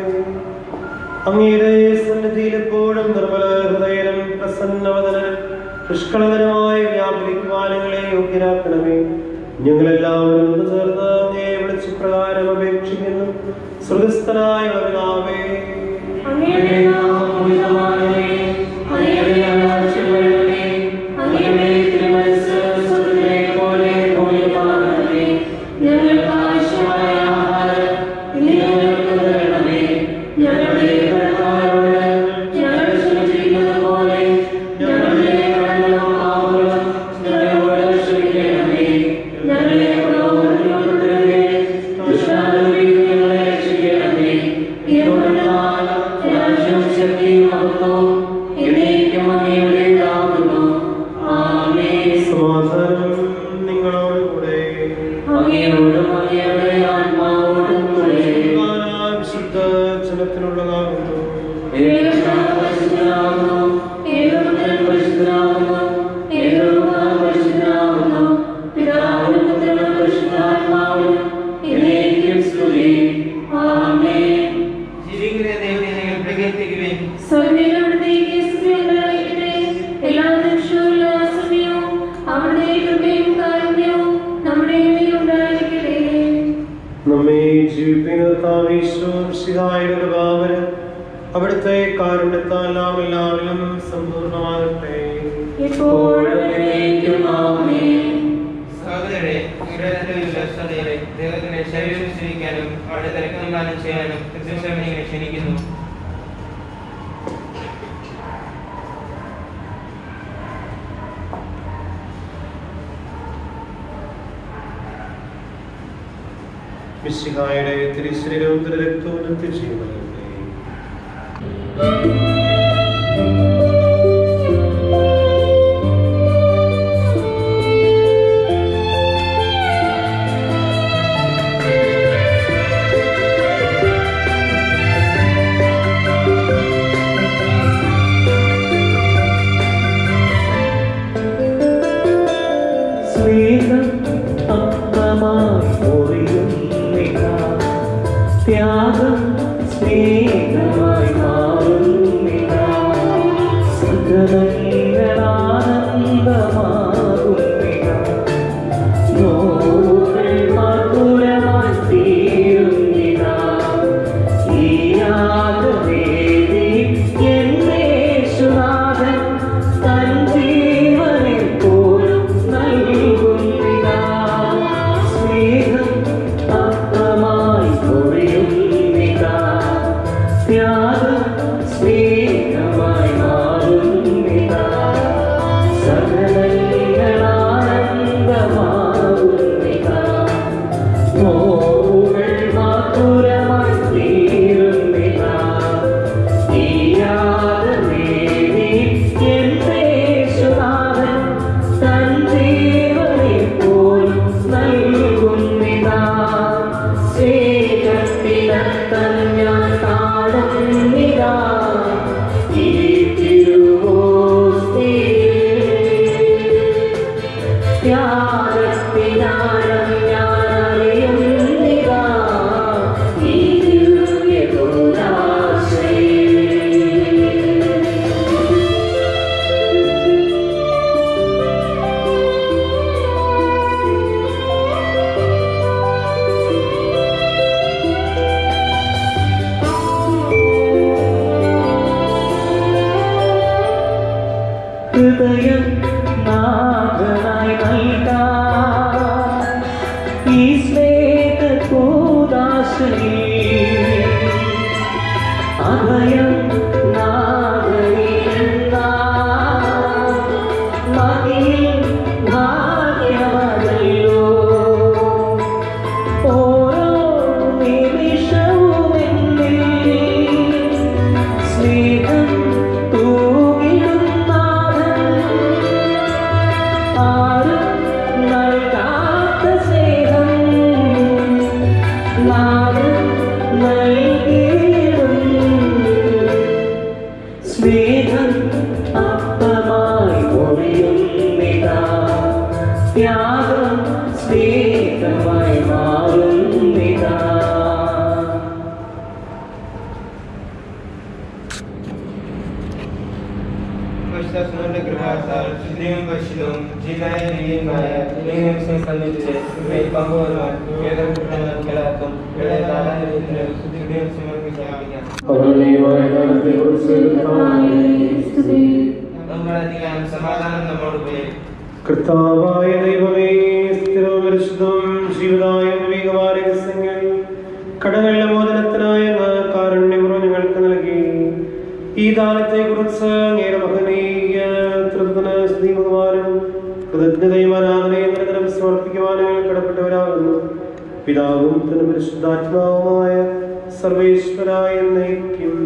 അങ്ങയുടെ സന്നിധിയിൽ എപ്പോഴും നിർമ്മല ഹൃദയനും പ്രസന്നവദനും പുഷ്കളകരമായി വ്യാപരിക്കുവാൻ ഞങ്ങളെ യോഗ്യരാക്കണമേ ഞങ്ങളെല്ലാവരും ഒന്ന് ചേർന്ന് അങ്ങയെ വിളിച്ച് പ്രകാരം അപേക്ഷിക്കുന്നു സുഹൃസ്ഥനായ പിതാവേ അങ്ങയുടെ നാമം ഉന്നതമാകണമേ. അങ്ങയുടെ രാജ്യം വരണമേ. അങ്ങയുടെ തിരുമനസ്സ് സ്വർഗ്ഗത്തിലെ പോലെ ഭൂമിയിലുമാകണമേ. ഞങ്ങൾക്ക് ആവശ്യമായ ആഹാരം ഇന്ന് ഞങ്ങൾക്ക് തരണമേ. ഞങ്ങളുടെ കടക്കാരോട് ഞങ്ങൾ ക്ഷമിച്ചിരിക്കുന്നത് പോലെ ഞങ്ങളുടെ കടങ്ങളും പാപങ്ങളും ഞങ്ങളോട് ക്ഷമിക്കണമേ. ഞങ്ങളെ പ്രലോഭനത്തിൽ ഉൾപ്പെടുത്തരുതേ. ദുഷ്ടാരൂപിയിൽ ഞങ്ങളെ രക്ഷിക്കണമേ. എന്തുകൊണ്ടെന്നാൽ രാജ്യവും ശക്തിയും മഹത്വവും കർത്താവീശ്വരായുടെ കൃപാവരം അവിടുത്തെ കാരുണ്യത്താൽ നാം എല്ലാവരിലും സമ്പൂർണ്ണമാകട്ടെ ഇപ്പോഴും എന്നേക്കും ആമേൻ. സഹോദരരെ ഇവരുടെ വിശ്വസ്തതയെ ദൈവത്തിന്റെ ശരീരം സ്വീകരിക്കാനും അവിടെ തിരക്കന്മാനം ചെയ്യാനും ക്രിസ്തുസേവനികളെ ക്ഷണിക്കുന്നു മിശിഹായുടെ തിരുശരീരവും തിരുരക്തവും നിത്യജീവനത്തെ സ്നേഹം അന്തമായി പൊറിയുന്നില്ല ത്യാഗം സ്നേഹമായി മാറുന്നില്ല സുഖങ്ങളാനന്ദമാകുന്നില്ല നോവുകൾ മധുരമായി തീരുന്നില്ല ഈ യാഗവേദി എന്നേശുനാഥൻ തൻ ജീവനെ പോലും നൽകുന്നില്ല സ്നേഹം അർത്ഥമായി പൊഴിയുന്നില്ല ത്യാഗം സ്നേഹമായി മാറുന്നില്ല സകലങ്ങളാനന്ദമാകുന്നില്ല നോവുകൾ മധുരമായി തീരുന്നില്ല തീരാതമേനി എന്നേശുനാഥൻ തൻ ജീവനെ പോലും നൽകുന്നില്ല സ്നേഹത്തിനത്തൻ ഞാൻ കാണുന്നില്ല ഈ തിരുവോസ്തിയിൽ ത്യാഗത്തിനാഴം ഞാൻ അറിയുന്നില്ല ഈ ദിവ്യഗുണാശ്രയിൽ ഹൃദയം നാഥനായി നൽകാം ഈ സ്നേഹകൂദാശയിൽ അഭയം നാഥനിൽ മതിയിൽ ഭാഗ്യമതല്ലോ ഓരോ നിമിഷവും എന്നിൽ സ്നേഹം തൂകിടുന്നാഥൻ ആരും നൽകാത്ത സ്നേഹം നാഥൻ നൽകിയിടും സ്നേഹം അപ്പമായി ഒഴിയുന്നില്ല ത്യാഗം സ്നേഹമായി മാറുന്നില്ല പരിശുദ്ധാത്മാവിന്റെ കൃപാത്താൽ ശുദ്ധിയും പരിശുദ്ധവും ജീവനായ നീതിയുമായ ദൈവത്തെ സന്നിധിച്ച് ഇവയിൽ പങ്കുവരുവാൻ ഏതൊരു കുറ്റങ്ങൾക്കും ഇവിടെ താരാലയത്തിന് ശുദ്ധിയുടെയും സമർപ്പിക്കാം നമ്മളധികം സമാധാനം നമ്മോട് പോയി കർത്താവായ ദൈവമേ സ്ഥിരവും പരിശുദ്ധവും ജീവിതായ വിവേകമായ രഹസ്യങ്ങൾ കടകളുടെ മോചനത്തിനായ അങ്ങ് കാരുണ്യപൂർവ്വം ഞങ്ങൾക്ക് നൽകി ഈ ദാനത്തെ കുറിച്ച് അങ്ങയുടെ മകനീയ തൃപ്തന സ്ത്രീ ഭഗവാനും കൃതജ്ഞതയും ആരാധനയും നിരന്തരം സമർപ്പിക്കുവാൻ ഞങ്ങൾ കടപ്പെട്ടവരാകുന്നു പിതാവും തന്നെ പരിശുദ്ധാത്മാവുമായ സർവേശ്വരായ എന്നേക്കും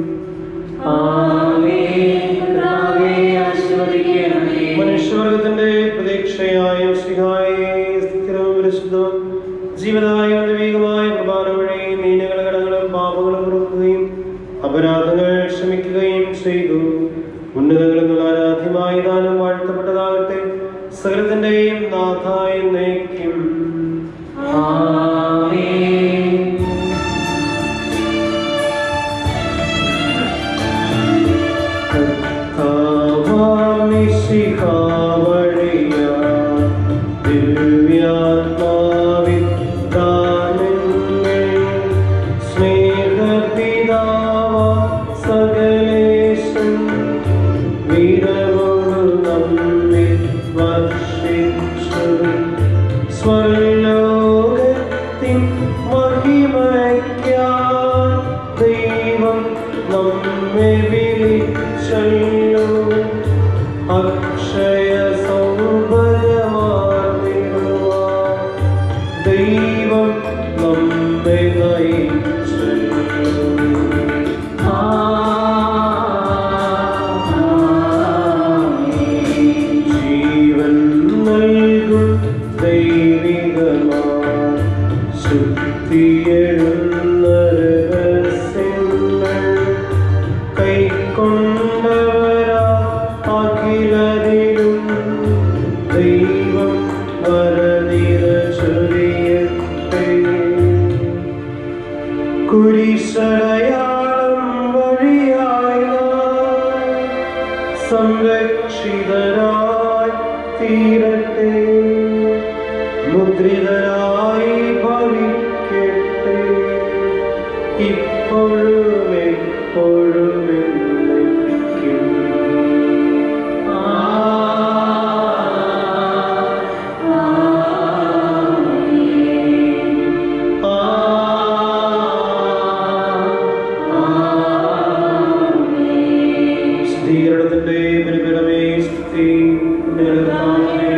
ആമേൻ കർത്താവേ ആശീർവദിക്കണമേ മനുഷ്യവർഗത്തിന്റെ പ്രതീക്ഷയായ ശ്രീഹായെ സ്ഥിരവും പരിശുദ്ധവും ജീവനായ ദൈവികമായ കുർബാന വഴി നീനകളും കടങ്ങളും പാപങ്ങളും പൊറുക്കുകയും അപരാധങ്ങൾ ക്ഷമിക്കുകയും ചെയ്തു ഉന്നതങ്ങളിൽ ആരാധ്യമായ ദാനം വാഴ്ത്തപ്പെട്ടതാകട്ടെ സകലത്തിന്റെയും നാഥായ നയിക്കും ആമേൻ ദിവ്യാത്മാവിൻ ദാനങ്ങൾ സ്നേഹ സ്വർലോകത്തിൻ മഹിമയ്ക്കായി ദൈവം നമ്മെ വിളിച്ചല്ലോ അക്ഷയ സൗഭഗമാർന്നിടുവാൻ ദൈവം നമ്മെ നയിച്ചല്ലോ ജീവൻ നൽകും ദൈവികമാ ശുദ്ധിയെഴുന്ന രഹസ്യങ്ങൾ കൈക്കൊണ്ടവരാ അഖിലരിലും ദൈവം വരനിര ചൊരിയട്ടെ കുരിശടയാളം വഴിയായി നാം സംരക്ഷിതരായി തീരട്ടെ മുദ്രിതരായി ഭവിക്കട്ടെ ഇപ്പോഴും എപ്പോഴും എന്നേക്കും. ശുദ്ധീകരണത്തിന്റെ പരിമിതമേ സ്തുതി നിലനിർത്താമേ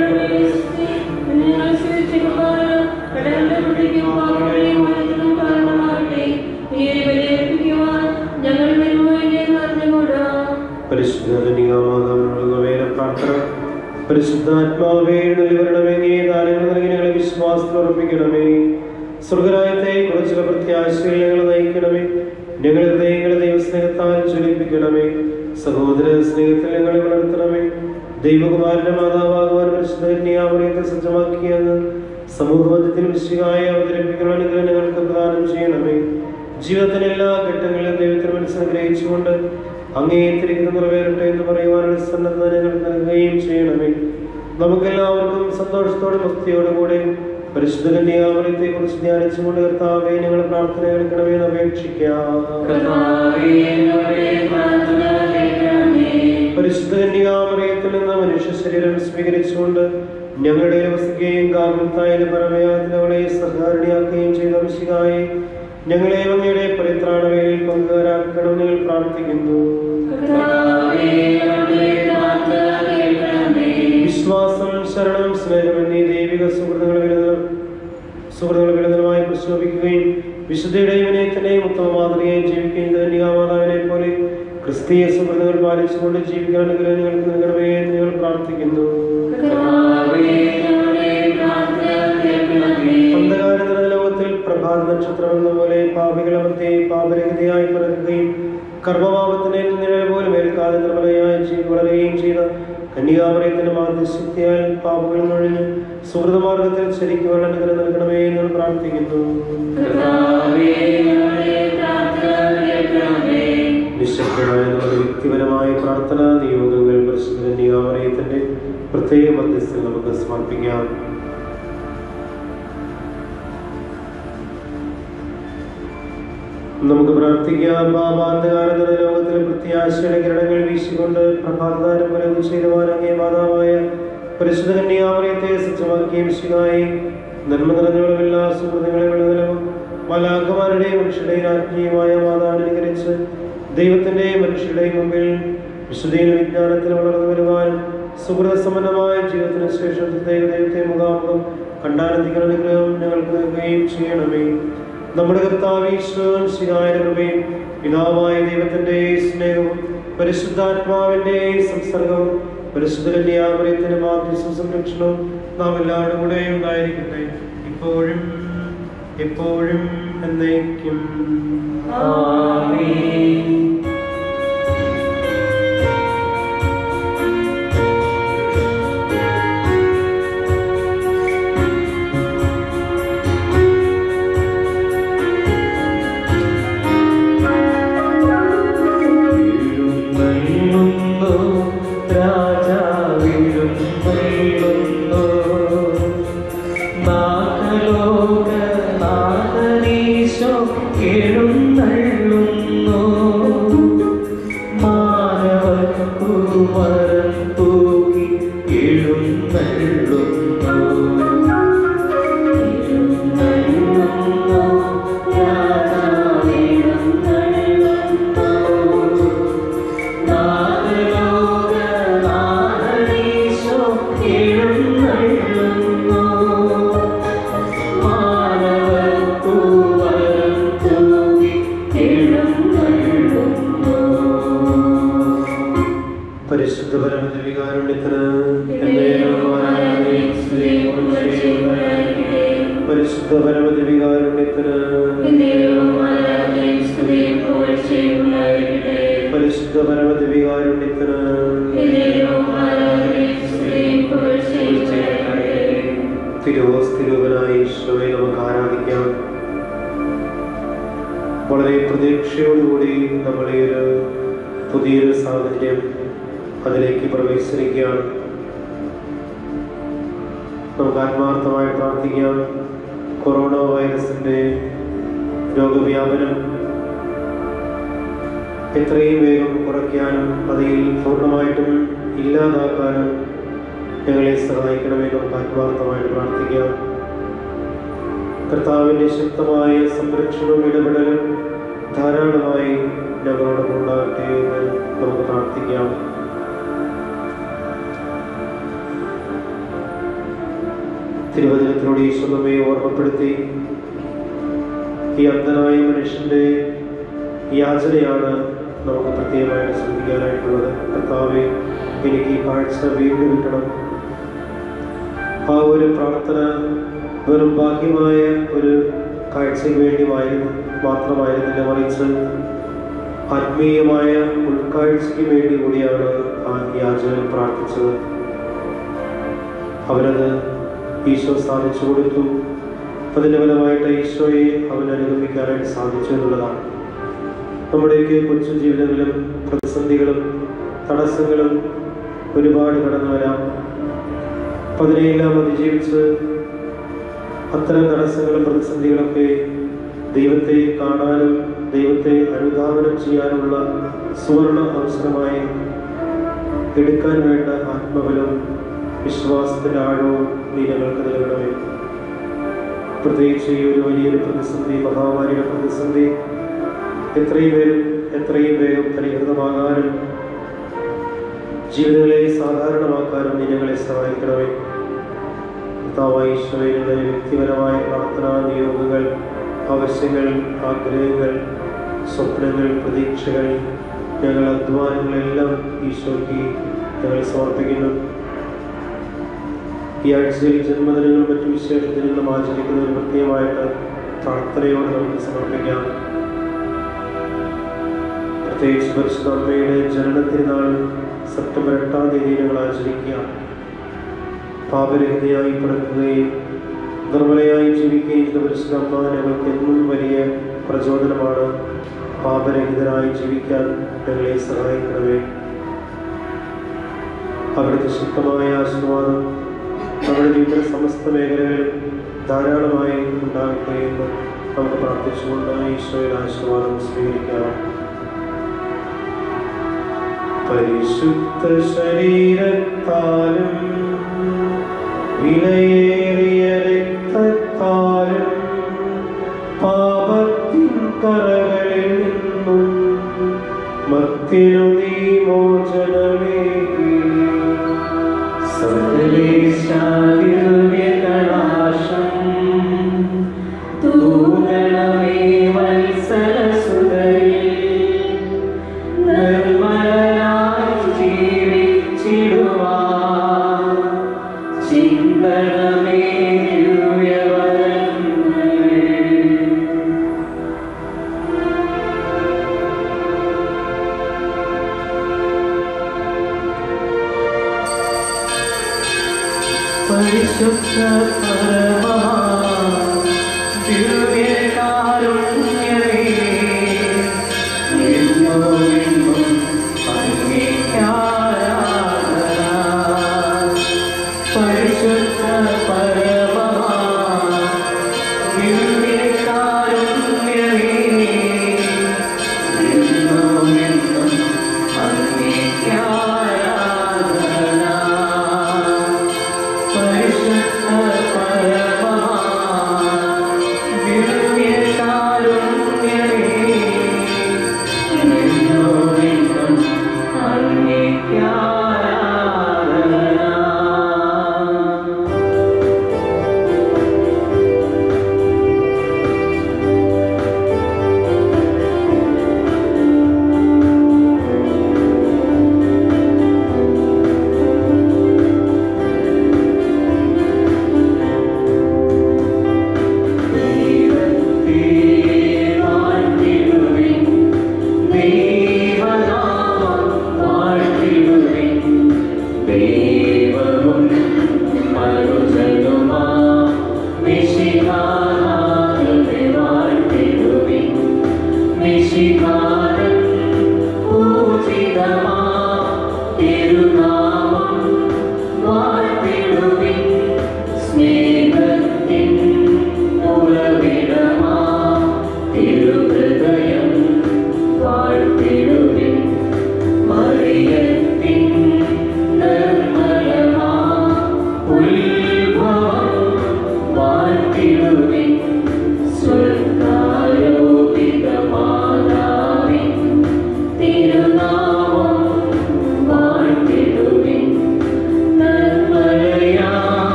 പരിശുദ്ധ പ്രാർത്ഥന പരിശുദ്ധാത്മാവേ ഇവരുടെ ദാനങ്ങൾ നൽകി ഞങ്ങളെ വിശ്വാസത്തിൽ ഉറപ്പിക്കണമേ സ്വർഗരായത്തെ കുറിച്ചുള്ള പ്രത്യാശകൾ ഞങ്ങൾ നയിക്കണമേ ഞങ്ങളുടെ ഹൃദയങ്ങളെ ദൈവസ്നേഹത്താൽ ജ്വലിപ്പിക്കണമേ സഹോദര സ്നേഹത്തിൽ ഞങ്ങളെ വളർത്തണമേ ദൈവകുമാരന്റെ മാതാവാകുവാൻ പരിശുദ്ധ കന്യാമറിയത്തെ സജ്ജമാക്കിയെന്ന് സമൂഹമധ്യത്തിൽ വിശുകായി അവതരിപ്പിക്കുന്ന അനുഗ്രഹം ഞങ്ങൾക്ക് പ്രദാനം ചെയ്യണമേ ജീവിതത്തിലെ എല്ലാ ഘട്ടങ്ങളിലും ദൈവത്തിന് മനസ്സനുഗ്രഹിച്ചുകൊണ്ട് അങ്ങേയത്തിരിക്കുന്ന നിറവേറട്ടെ എന്ന് പറയുവാനുള്ള സന്നദ്ധത ഞങ്ങൾ നൽകുകയും ചെയ്യണമേ നമുക്കെല്ലാവർക്കും സന്തോഷത്തോടെ ഭക്തിയോടെ കൂടെ പരിശുദ്ധ കന്യാമറിയത്തെ കുറിച്ച് ധ്യാനിച്ചുകൊണ്ട് കർത്താവെ ഞങ്ങൾ പ്രാർത്ഥന കേൾക്കണമേ എന്ന് അപേക്ഷിക്കാം പരിശുദ്ധ കന്യാമറിയത്തിൽ നിന്ന് മനുഷ്യ ശരീരം സ്വീകരിച്ചുകൊണ്ട് ഞങ്ങളുടെ വസിക്കുകയും കാർമ്മത്തായാലും പരമയാത്തിൽ അവളെ സഹകാരണിയാക്കുകയും ചെയ്ത അംശികായി ഞങ്ങളെ അങ്ങയുടെ പരിത്രാണവേലിൽ പങ്കുകാരാക്കണം ഞങ്ങൾ പ്രാർത്ഥിക്കുന്നു വിശ്വാസം ശരണം സ്നേഹം എന്നീ ദൈവിക സുഹൃത്തുക്കൾ വിരുദ്ധ സുഹൃത്തുക്കൾ വിരുദ്ധമായി പ്രശോഭിക്കുകയും വിശുദ്ധയുടെയും വിനയത്തിന്റെയും ഉത്തമ മാതൃകയും ജീവിക്കുകയും കന്യാമാതാവിനെ പോലെ ക്രിസ്തീയ സുഹൃത്തുക്കൾ പാലിച്ചുകൊണ്ട് ജീവിക്കാൻ അനുഗ്രഹം ഞങ്ങൾക്ക് നൽകണമേ എന്ന് ഞങ്ങൾ പ്രാർത്ഥിക്കുന്നു അന്ധകാരതര ലോകത്തിൽ പ്രഭാത നക്ഷത്രം എന്ന പോലെ പാപികളെ മധ്യേ പാപരഹിതയായി പിറക്കുകയും കർമ്മപാപത്തിന്റെ നിഴൽ പോലും ഏൽക്കാതെ നിർമ്മലയായി ചെയ്ത് വളരുകയും ചെയ്ത കന്യാമറയത്തിന്റെ മാധ്യശക്തിയാൽ പാപങ്ങളിൽ ഒഴിഞ്ഞ് സുഹൃതമാർഗത്തിൽ ശരിക്കുവാൻ അനുഗ്രഹം നൽകണമേ എന്ന് ഞങ്ങൾ പ്രാർത്ഥിക്കുന്നു നിശബ്ദമായ നമ്മുടെ വ്യക്തിപരമായ പ്രാർത്ഥനാ നിയോഗങ്ങൾ പരിശുദ്ധ കന്യാമറയത്തിന്റെ പ്രത്യേക മധ്യസ്ഥൽ നമുക്ക് സമർപ്പിക്കാം നമുക്ക് പ്രാർത്ഥിക്കാം പാപാന്തകാലത്തിന് ലോകത്തിലെ പ്രത്യാശയുടെ കിരണങ്ങൾ വീശിക്കൊണ്ട് പ്രഭാതാരം വരവ് ചെയ്തവാനങ്ങിയ മാതാവായ പരിശുദ്ധ കന്യാമറിയത്തെ സജ്ജമാക്കിയ വിശുകായി നന്മ നിറഞ്ഞവളും എല്ലാ സുഹൃത്തുക്കളെ നിലവും മലാഖമാരുടെയും മനുഷ്യരുടെയും ആത്മീയമായ മാതാവിനെ അനുകരിച്ച് ദൈവത്തിന്റെ മനുഷ്യരുടെയും മുമ്പിൽ വിശുദ്ധീന വിജ്ഞാനത്തിൽ വളർന്നു വരുവാനും സുഹൃത സമ്പന്നമായ ജീവിതത്തിന് ശേഷം ദൈവ ദൈവത്തെ മുഖാമുഖം കണ്ടാനന്ദിക്കുന്ന അനുഗ്രഹം ഞങ്ങൾക്ക് നൽകുകയും ചെയ്യണമേ നമ്മുടെ കർത്താവീശ്വരൻ ശിവായ കൃപയും പിതാവായ ദൈവത്തിന്റെ സ്നേഹവും പരിശുദ്ധാത്മാവിന്റെ സംസർഗവും പരിശുദ്ധ കന്യാമറിയത്തിന്റെ മാധ്യസ്ഥ സംരക്ഷണവും നാം എല്ലാവരും കൂടെ ഉണ്ടായിരിക്കട്ടെ ഇപ്പോഴും എപ്പോഴും എന്നേക്കും എഴുന്നള്ളുന്നു രാജാവെഴുന്നള്ളുന്നു നാഗലോകനാഥനീശോ എഴുന്നള്ളുന്നു മാനവകുമരൻ തൂകി എഴുന്നള്ളുന്നു ചെയ്യുന്നതായിരിക്കട്ടെ. പരിശുദ്ധ പരമദിവികാരുണ്യത്തിന് എന്നേരവും ആരാധനയും സ്തുതിയും പുകഴ്ചയും ഉണ്ടായിരിക്കട്ടെ. പരിശുദ്ധ പരമദിവികാരുണ്യത്തിന് എന്നേരവും ആരാധനയും സ്തുതിയും പുകഴ്ചയും ഉണ്ടായിരിക്കട്ടെ. തിരുവോസ് തിരുവനായ ഈശോയെ നമുക്ക് ആരാധിക്കാം വളരെ പ്രതീക്ഷയോടുകൂടി നമ്മൾ ഈ ഒരു പുതിയൊരു സാഹചര്യം അതിലേക്ക് പ്രവേശിച്ചിരിക്കുകയാണ് നമുക്ക് ആത്മാർത്ഥമായി പ്രാർത്ഥിക്കാം കൊറോണ വൈറസിൻ്റെ രോഗവ്യാപനം എത്രയും വേഗം കുറയ്ക്കാനും അതിൽ പൂർണ്ണമായിട്ടും ഇല്ലാതാക്കാനും ഞങ്ങളെ സഹായിക്കണമേ നമുക്ക് ആത്മാർത്ഥമായിട്ട് പ്രാർത്ഥിക്കാം കർത്താവിൻ്റെ ശക്തമായ സംരക്ഷണവും ഇടപെടലും ധാരാളമായി ഞങ്ങളോടൊപ്പം ഉണ്ടാകട്ടെ എന്ന് നമുക്ക് പ്രാർത്ഥിക്കാം തിരുവചനത്തിലൂടെ ഈശോ നമ്മെ ഓർമ്മപ്പെടുത്തി ഈ അന്ധനായ മനുഷ്യന്റെ യാചനയാണ് നമുക്ക് പ്രത്യേകമായിട്ട് ശ്രദ്ധിക്കാനായിട്ടുള്ളത് കർത്താവെ എനിക്ക് ഈ കാഴ്ച വീണ്ടും കിട്ടണം ആ ഒരു പ്രാർത്ഥന വെറും ബാഹ്യമായ ഒരു കാഴ്ചയ്ക്ക് വേണ്ടിയായിരുന്നു മാത്രമായിരുന്നില്ല മറിച്ച് ആത്മീയമായ ഉൾക്കാഴ്ചയ്ക്ക് വേണ്ടി കൂടിയാണ് ആ യാചകൻ പ്രാർത്ഥിച്ചത് അവനത് ഈശോ സാധിച്ചു കൊടുത്തു അതിൻ്റെ ഫലമായിട്ട് ഈശോയെ അവൻ അനുഗമിക്കാനായിട്ട് സാധിച്ചു എന്നുള്ളതാണ് നമ്മുടെയൊക്കെ കൊച്ചു ജീവിതങ്ങളിലും പ്രതിസന്ധികളും തടസ്സങ്ങളും ഒരുപാട് കടന്നു വരാം അപ്പം അതിനെയെല്ലാം അതിജീവിച്ച് അത്തരം തടസ്സങ്ങളും പ്രതിസന്ധികളൊക്കെ ദൈവത്തെ കാണാനും ദൈവത്തെ അനുധാവനം ചെയ്യാനുള്ള സുവർണ അവസരമായി എടുക്കാൻ വേണ്ട ആത്മബലം വിശ്വാസത്തിൻ്റെ ആഴവും നീ ഞങ്ങൾക്ക് നൽകണമേ പ്രത്യേകിച്ച് ഈ ഒരു വലിയൊരു പ്രതിസന്ധി മഹാമാരിയുടെ പ്രതിസന്ധി എത്രയും വേഗം എത്രയും വേഗം പരിഹൃതമാകാനും ജീവിതങ്ങളെ സാധാരണമാക്കാനും നീ ഞങ്ങളെ സഹായിക്കണമേ കർത്താവായ ഈശോയുടെ വ്യക്തിപരമായ പ്രാർത്ഥനാ നിയോഗങ്ങൾ ആവശ്യങ്ങൾ ആഗ്രഹങ്ങൾ സ്വപ്നങ്ങൾ പ്രതീക്ഷകൾ ഞങ്ങൾ അധ്വാനങ്ങളെല്ലാം ഈശോയ്ക്ക് ഞങ്ങൾ സമർപ്പിക്കുന്നു ഈ ആഴ്ചയിൽ ജന്മദിനങ്ങളും മറ്റു വിശേഷ ദിനങ്ങളും ആചരിക്കുന്നതിന് പ്രത്യേകമായിട്ട് പ്രാർത്ഥനയോട് നമുക്ക് സമർപ്പിക്കാം പ്രത്യേകിച്ച് പരിശുദ്ധ അമ്മയുടെ ജനനത്തിരുന്നാൾ സെപ്റ്റംബർ എട്ടാം തീയതി ഞങ്ങൾ ആചരിക്കുക പാപരഹിതയായി പിറക്കുകയും നിർമ്മലയായി ജീവിക്കുകയും ചെയ്ത പരിശുദ്ധ അമ്മ ഞങ്ങൾക്ക് എന്നും വലിയ പ്രചോദനമാണ് പാപരഹിതരായി ജീവിക്കാൻ ഞങ്ങളെ സഹായിക്കണമേ അവിടുത്തെ ശക്തമായ ആശീർവാദം നമ്മുടെ ജീവിതത്തിലെ സമസ്ത മേഖലകളിൽ ധാരാളമായി ഉണ്ടാകട്ടെ എന്ന് നമുക്ക് പ്രാർത്ഥിച്ചുകൊണ്ട് ഈശോയുടെ ആശീർവാദം സ്വീകരിക്കാം പരിശുദ്ധ ശരീരത്താലും വിലയേറിയ രക്തത്താലും പാപത്തിൻ കറകളിൽ നിന്നും മത്തിനു നീ മോചനമേകി സർവേശാദിവ്യകടാശം തൂകണമേ വത്സലസുതരിൽ നിർമ്മലനായി ജീവിച്ചിടുവാൻ ചിന്തണമേ ദിവ്യവരങ്ങൾ പരിശുദ്ധ പരമാ ദിവ്യകാരുണ്യമേ എന്നും എന്നും അങ്ങേക്കാരാധന പരിശുദ്ധ പരമാ ദിവ്യകാരുണ്യമേ എന്നും എന്നും അങ്ങേക്കാരാധന പരിശുദ്ധ പരമാ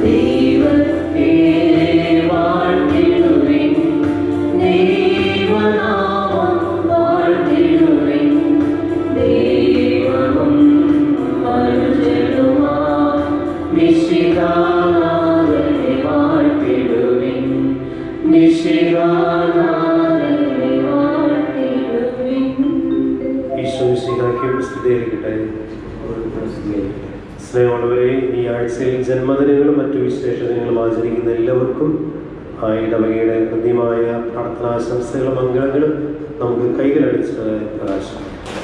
ദൈവത്തെ വാഴ്ത്തിടുവിൻ ദൈവനാമം വാഴ്ത്തിടുവിൻ ദൈവവും മനുഷ്യരുമാ നിശികാനാഥനെ വാഴ്ത്തിടുവിൻ നിശികാനാഥനെ വാഴ്ത്തിടുവിൻ ഈശോ ശരിയാക്കിയ സ്തുതിയായിരിക്കട്ടെ സ്നേഹമുള്ളവരെ ഈ ആഴ്ചയിൽ ജന്മദിനങ്ങളും മറ്റു വിശേഷ ദിനങ്ങളും ആചരിക്കുന്ന എല്ലാവർക്കും ആ ഇടവകയുടെ ഹൃദ്യമായ പ്രാർത്ഥനാശംസകളും മംഗളങ്ങളും നമുക്ക് കൈകളടിച്ച് പ്രകാശം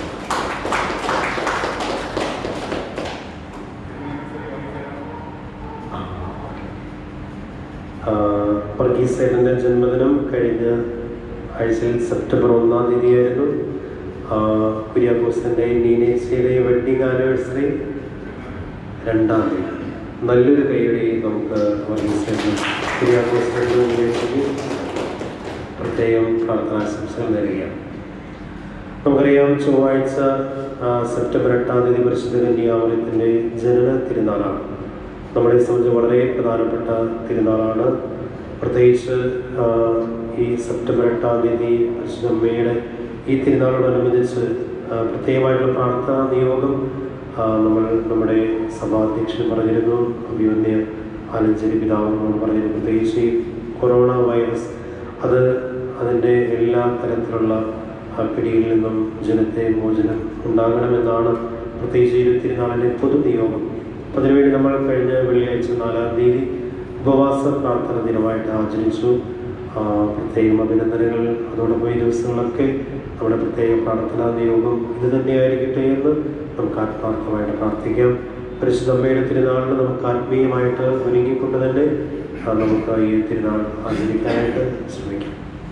വർഗീസേനൻ്റെ ജന്മദിനം കഴിഞ്ഞ ആഴ്ചയിൽ സെപ്റ്റംബർ ഒന്നാം തീയതിയായിരുന്നു കുര്യാക്കോസിൻ്റെ നീനേച്ചയുടെ വെഡ്ഡിങ് ആനിവേഴ്സറി രണ്ടാം തീയതി നല്ലൊരു കൈയടി നമുക്ക് വർഗീസേനും കുര്യാക്കോസിൻ്റെ നീനേച്ചയ്ക്ക് പ്രത്യേകം പ്രാർത്ഥനാശംസകൾ നേരുകയാണ് നമുക്കറിയാം ചൊവ്വാഴ്ച ആ, സെപ്റ്റംബർ എട്ടാം തീയതി പരിശുദ്ധ കന്യാമറിയത്തിൻ്റെ ജനന തിരുനാളാണ് നമ്മളെ സംബന്ധിച്ച് വളരെ പ്രധാനപ്പെട്ട തിരുനാളാണ് പ്രത്യേകിച്ച് ആ, ഈ സെപ്റ്റംബർ എട്ടാം തീയതി പരിശുദ്ധ അമ്മയുടെ ഈ തിരുനാളോടനുബന്ധിച്ച് ആ, പ്രത്യേകമായിട്ടുള്ള പ്രാർത്ഥനാ നിയോഗം ആ, നമ്മൾ നമ്മുടെ സഭാധ്യക്ഷൻ പറഞ്ഞിരുന്നു അഭിമന്യ ആലഞ്ചേരി പിതാവ് നമ്മൾ പറഞ്ഞിരുന്നു പ്രത്യേകിച്ച് ഈ കൊറോണ വൈറസ് അത് അതിൻ്റെ എല്ലാ തരത്തിലുള്ള ആ പിടിയിൽ നിന്നും ജനത്തെ മോചനം ഉണ്ടാകണമെന്നാണ് പ്രത്യേകിച്ച് ഈ തിരുനാളിൻ്റെ പൊതു നിയോഗം അപ്പം അതിനുവേണ്ടി നമ്മൾ കഴിഞ്ഞ വെള്ളിയാഴ്ച നാലാം തീയതി ഉപവാസ പ്രാർത്ഥന ദിനമായിട്ട് ആചരിച്ചു ആ, പ്രത്യേകം അഭിനന്ദനങ്ങൾ അതോടൊപ്പം ഈ ദിവസങ്ങളൊക്കെ നമ്മുടെ പ്രത്യേക പ്രാർത്ഥനാ നിയോഗം ഇത് തന്നെയായിരിക്കട്ടെ എന്ന് നമുക്ക് ആത്മാർത്ഥമായിട്ട് പ്രാർത്ഥിക്കാം പരിശുദ്ധ അമ്മയുടെ തിരുനാളിന് നമുക്ക് ആത്മീയമായിട്ട് ഒരുങ്ങിക്കൊണ്ട് തന്നെ ആ, നമുക്ക് ഈ തിരുനാൾ ആചരിക്കാനായിട്ട് ശ്രമിക്കാം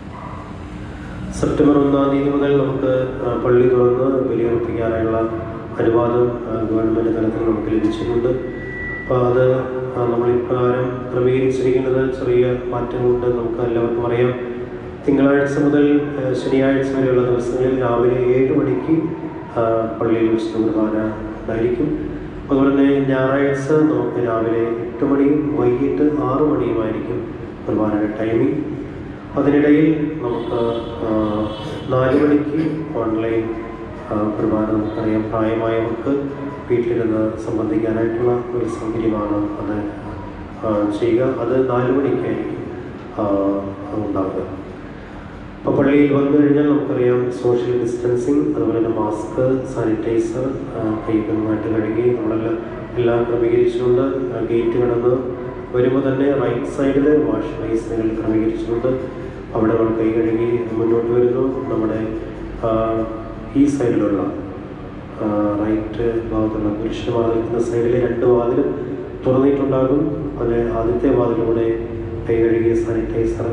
സെപ്റ്റംബർ ഒന്നാം തീയതി മുതൽ നമുക്ക് ആ, പള്ളി തുറന്ന് ബലിയർപ്പിക്കാനുള്ള അനുവാദം ആ, ഗവൺമെൻറ് തലത്തിൽ നമുക്ക് ലഭിച്ചിട്ടുണ്ട് അപ്പോൾ അത് ആ, നമ്മൾ ഇപ്രകാരം ക്രമീകരിച്ചിരിക്കുന്നത് ചെറിയ മാറ്റങ്ങളുണ്ട് നമുക്ക് എല്ലാവർക്കും അറിയാം തിങ്കളാഴ്ച മുതൽ ആ, ശനിയാഴ്ച വരെയുള്ള ദിവസങ്ങളിൽ രാവിലെ ഏഴ് മണിക്ക് ആ, പള്ളിയിൽ വിശുദ്ധ കുർബാന ഉണ്ടായിരിക്കും അതുപോലെ തന്നെ ഞായറാഴ്ച നമുക്ക് രാവിലെ എട്ട് മണിയും വൈകിട്ട് ആറ് മണിയുമായിരിക്കും കുർബാനയുടെ ടൈമിംഗ് അതിനിടയിൽ നമുക്ക് ആ, നാല് മണിക്ക് ഓൺലൈൻ ആ, കുർബാന നമുക്കറിയാം പ്രായമായവർക്ക് വീട്ടിലിരുന്ന് സംബന്ധിക്കാനായിട്ടുള്ള ഒരു സൗകര്യമാണ് അത് ആ, ചെയ്യുക അത് നാല് മണിക്കായിരിക്കും ആ, ഉണ്ടാവുക അപ്പോൾ പള്ളിയിൽ വന്നു കഴിഞ്ഞാൽ നമുക്കറിയാം സോഷ്യൽ ഡിസ്റ്റൻസിങ് അതുപോലെ തന്നെ മാസ്ക് സാനിറ്റൈസർ കൈകൾ നന്നായിട്ട് കഴുകി നമ്മളെല്ലാം എല്ലാം ക്രമീകരിച്ചുകൊണ്ട് ആ, ഗേറ്റ് കടന്ന് വരുമ്പോൾ തന്നെ റൈറ്റ് സൈഡിൽ വാഷ് ബേസിനുകൾ ക്രമീകരിച്ചിട്ടുണ്ട് അവിടെ നമ്മൾ കൈ കഴുകി മുന്നോട്ട് വരുന്നു നമ്മുടെ ആ, ഈ സൈഡിലുള്ള ആ, റൈറ്റ് ഭാഗത്തുള്ള പുരുഷന്മാർ നിൽക്കുന്ന സൈഡിലെ രണ്ട് വാതിലും തുറന്നിട്ടുണ്ടാകും അത് ആദ്യത്തെ വാതിലൂടെ കൈ കഴുകിയ സാനിറ്റൈസർ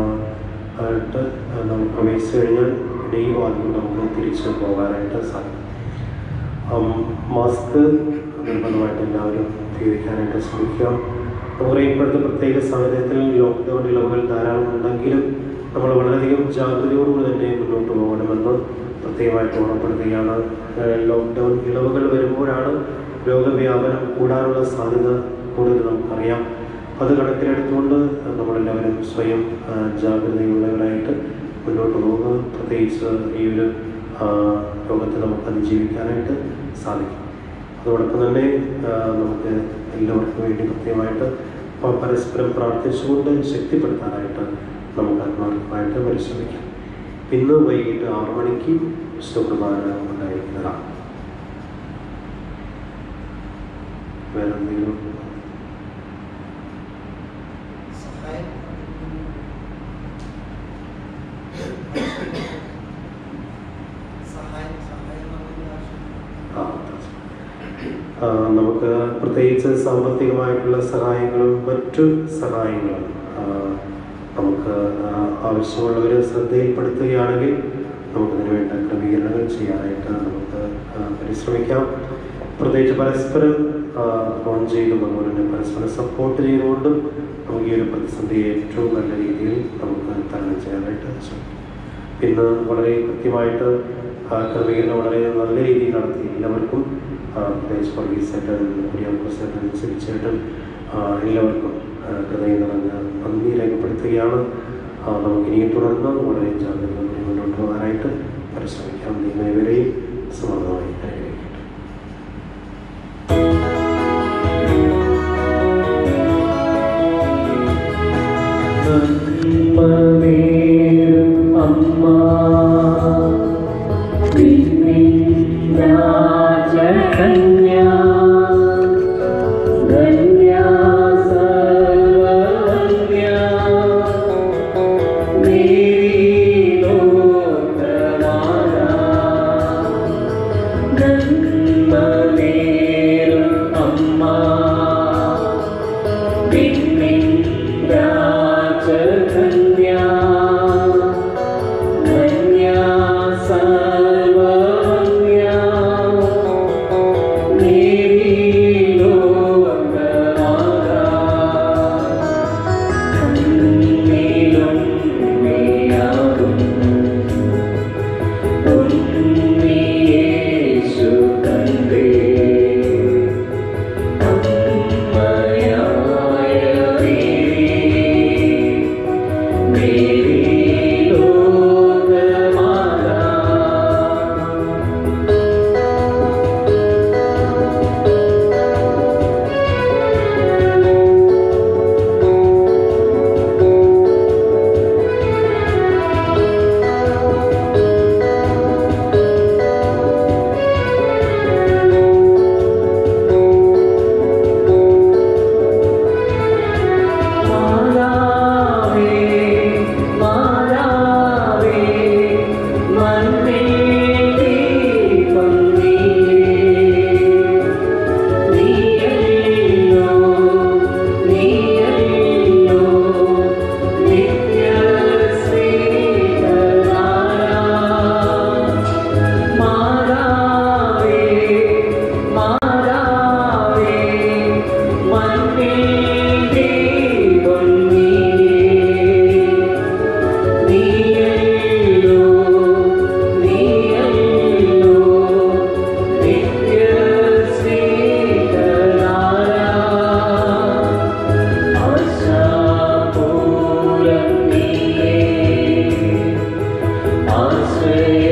ആയിട്ട് നമ്മൾ പ്രവേശിച്ചു കഴിഞ്ഞാൽ പിന്നെ ഈ വാതിലൂടെ നമുക്ക് തിരിച്ച് പോകാനായിട്ട് സാധിക്കും ആം, മാസ്ക് നിർബന്ധമായിട്ട് എല്ലാവരും ഉപയോഗിക്കാനായിട്ട് ശ്രമിക്കുക നമുക്കറിയാം ഇപ്പോഴത്തെ പ്രത്യേക സാഹചര്യത്തിൽ ലോക്ക്ഡൗൺ ഇളവുകൾ ധാരാളം ഉണ്ടെങ്കിലും നമ്മൾ വളരെയധികം ജാഗ്രതയോടുകൂടി തന്നെ മുന്നോട്ട് പോകണമെന്ന് പ്രത്യേകമായിട്ട് ഓർമ്മപ്പെടുത്തുകയാണ് ഏഹ് ലോക്ക്ഡൗൺ ഇളവുകൾ വരുമ്പോഴാണ് രോഗവ്യാപനം കൂടാനുള്ള സാധ്യത കൂടുതൽ നമുക്കറിയാം അത് കണക്കിലെടുത്തുകൊണ്ട് നമ്മളെല്ലാവരും സ്വയം ആ, ജാഗ്രതയുള്ളവരായിട്ട് മുന്നോട്ട് പോകുക പ്രത്യേകിച്ച് ഈ ഒരു ആ, രോഗത്തെ നമുക്ക് അതിജീവിക്കാനായിട്ട് സാധിക്കും അതോടൊപ്പം തന്നെ ആ, നമുക്ക് എല്ലാവർക്കും വേണ്ടി കൃത്യമായിട്ട് പ- പരസ്പരം പ്രാർത്ഥിച്ചുകൊണ്ട് ശക്തിപ്പെടുത്താനായിട്ട് നമുക്ക് ആത്മാർത്ഥമായിട്ട് പരിശ്രമിക്കാം ഇന്ന് വൈകിട്ട് ആറു മണിക്ക് വിശുദ്ധ കുർബാന ഉണ്ടായിരിക്കുന്നതാണ് വേറെ എന്തെങ്കിലും ആ, ആ, നമുക്ക് പ്രത്യേകിച്ച് സാമ്പത്തികമായിട്ടുള്ള സഹായങ്ങളും മറ്റു സഹായങ്ങളും ആ, നമുക്ക് ആ, ആവശ്യമുള്ളവർ ശ്രദ്ധയിൽപ്പെടുത്തുകയാണെങ്കിൽ നമുക്കതിന് വേണ്ട ക്രമീകരണങ്ങൾ ചെയ്യാനായിട്ട് നമുക്ക് ആ, പരിശ്രമിക്കാം പ്രത്യേകിച്ച് പരസ്പരം ആ, ഫോൺ ചെയ്തും അതുപോലെ തന്നെ പരസ്പരം സപ്പോർട്ട് ചെയ്തുകൊണ്ടും നമുക്ക് ഈ ഒരു പ്രതിസന്ധിയെ ഏറ്റവും നല്ല രീതിയിൽ നമുക്ക് തരണം ചെയ്യാനായിട്ട് ശ്രമിക്കാം ഇന്ന് വളരെ കൃത്യമായിട്ട് ആ, ക്രമീകരണം വളരെ നല്ല രീതിയിൽ നടത്തി എല്ലാവർക്കും ആ, പ്രത്യേകിച്ച് വർഗീസ് ചേട്ടൻ കുര്യാക്കോസ് ചേട്ടൻ സിബി ചേട്ടൻ ആ, എല്ലാവർക്കും ആ, ഹൃദയം നിറഞ്ഞ നന്ദി രേഖപ്പെടുത്തുകയാണ് ആ, നമുക്കിനിയും തുടർന്ന് വളരെ ജാഗ്രതയോടെ മുന്നോട്ട് പോകാനായിട്ട് പരിശ്രമിക്കാം നിങ്ങൾ ഇവരെയും സമർത്ഥമായി അനുഗ്രഹിക്കട്ടെ നന്മനേരും അമ്മ രാജകന്യ ധന്യ സർവവന്യ നന്മനേരും അമ്മ വിണ്ണിൻ രാജകന്യ ധന്യ സർവവന്യ ആശ്രയ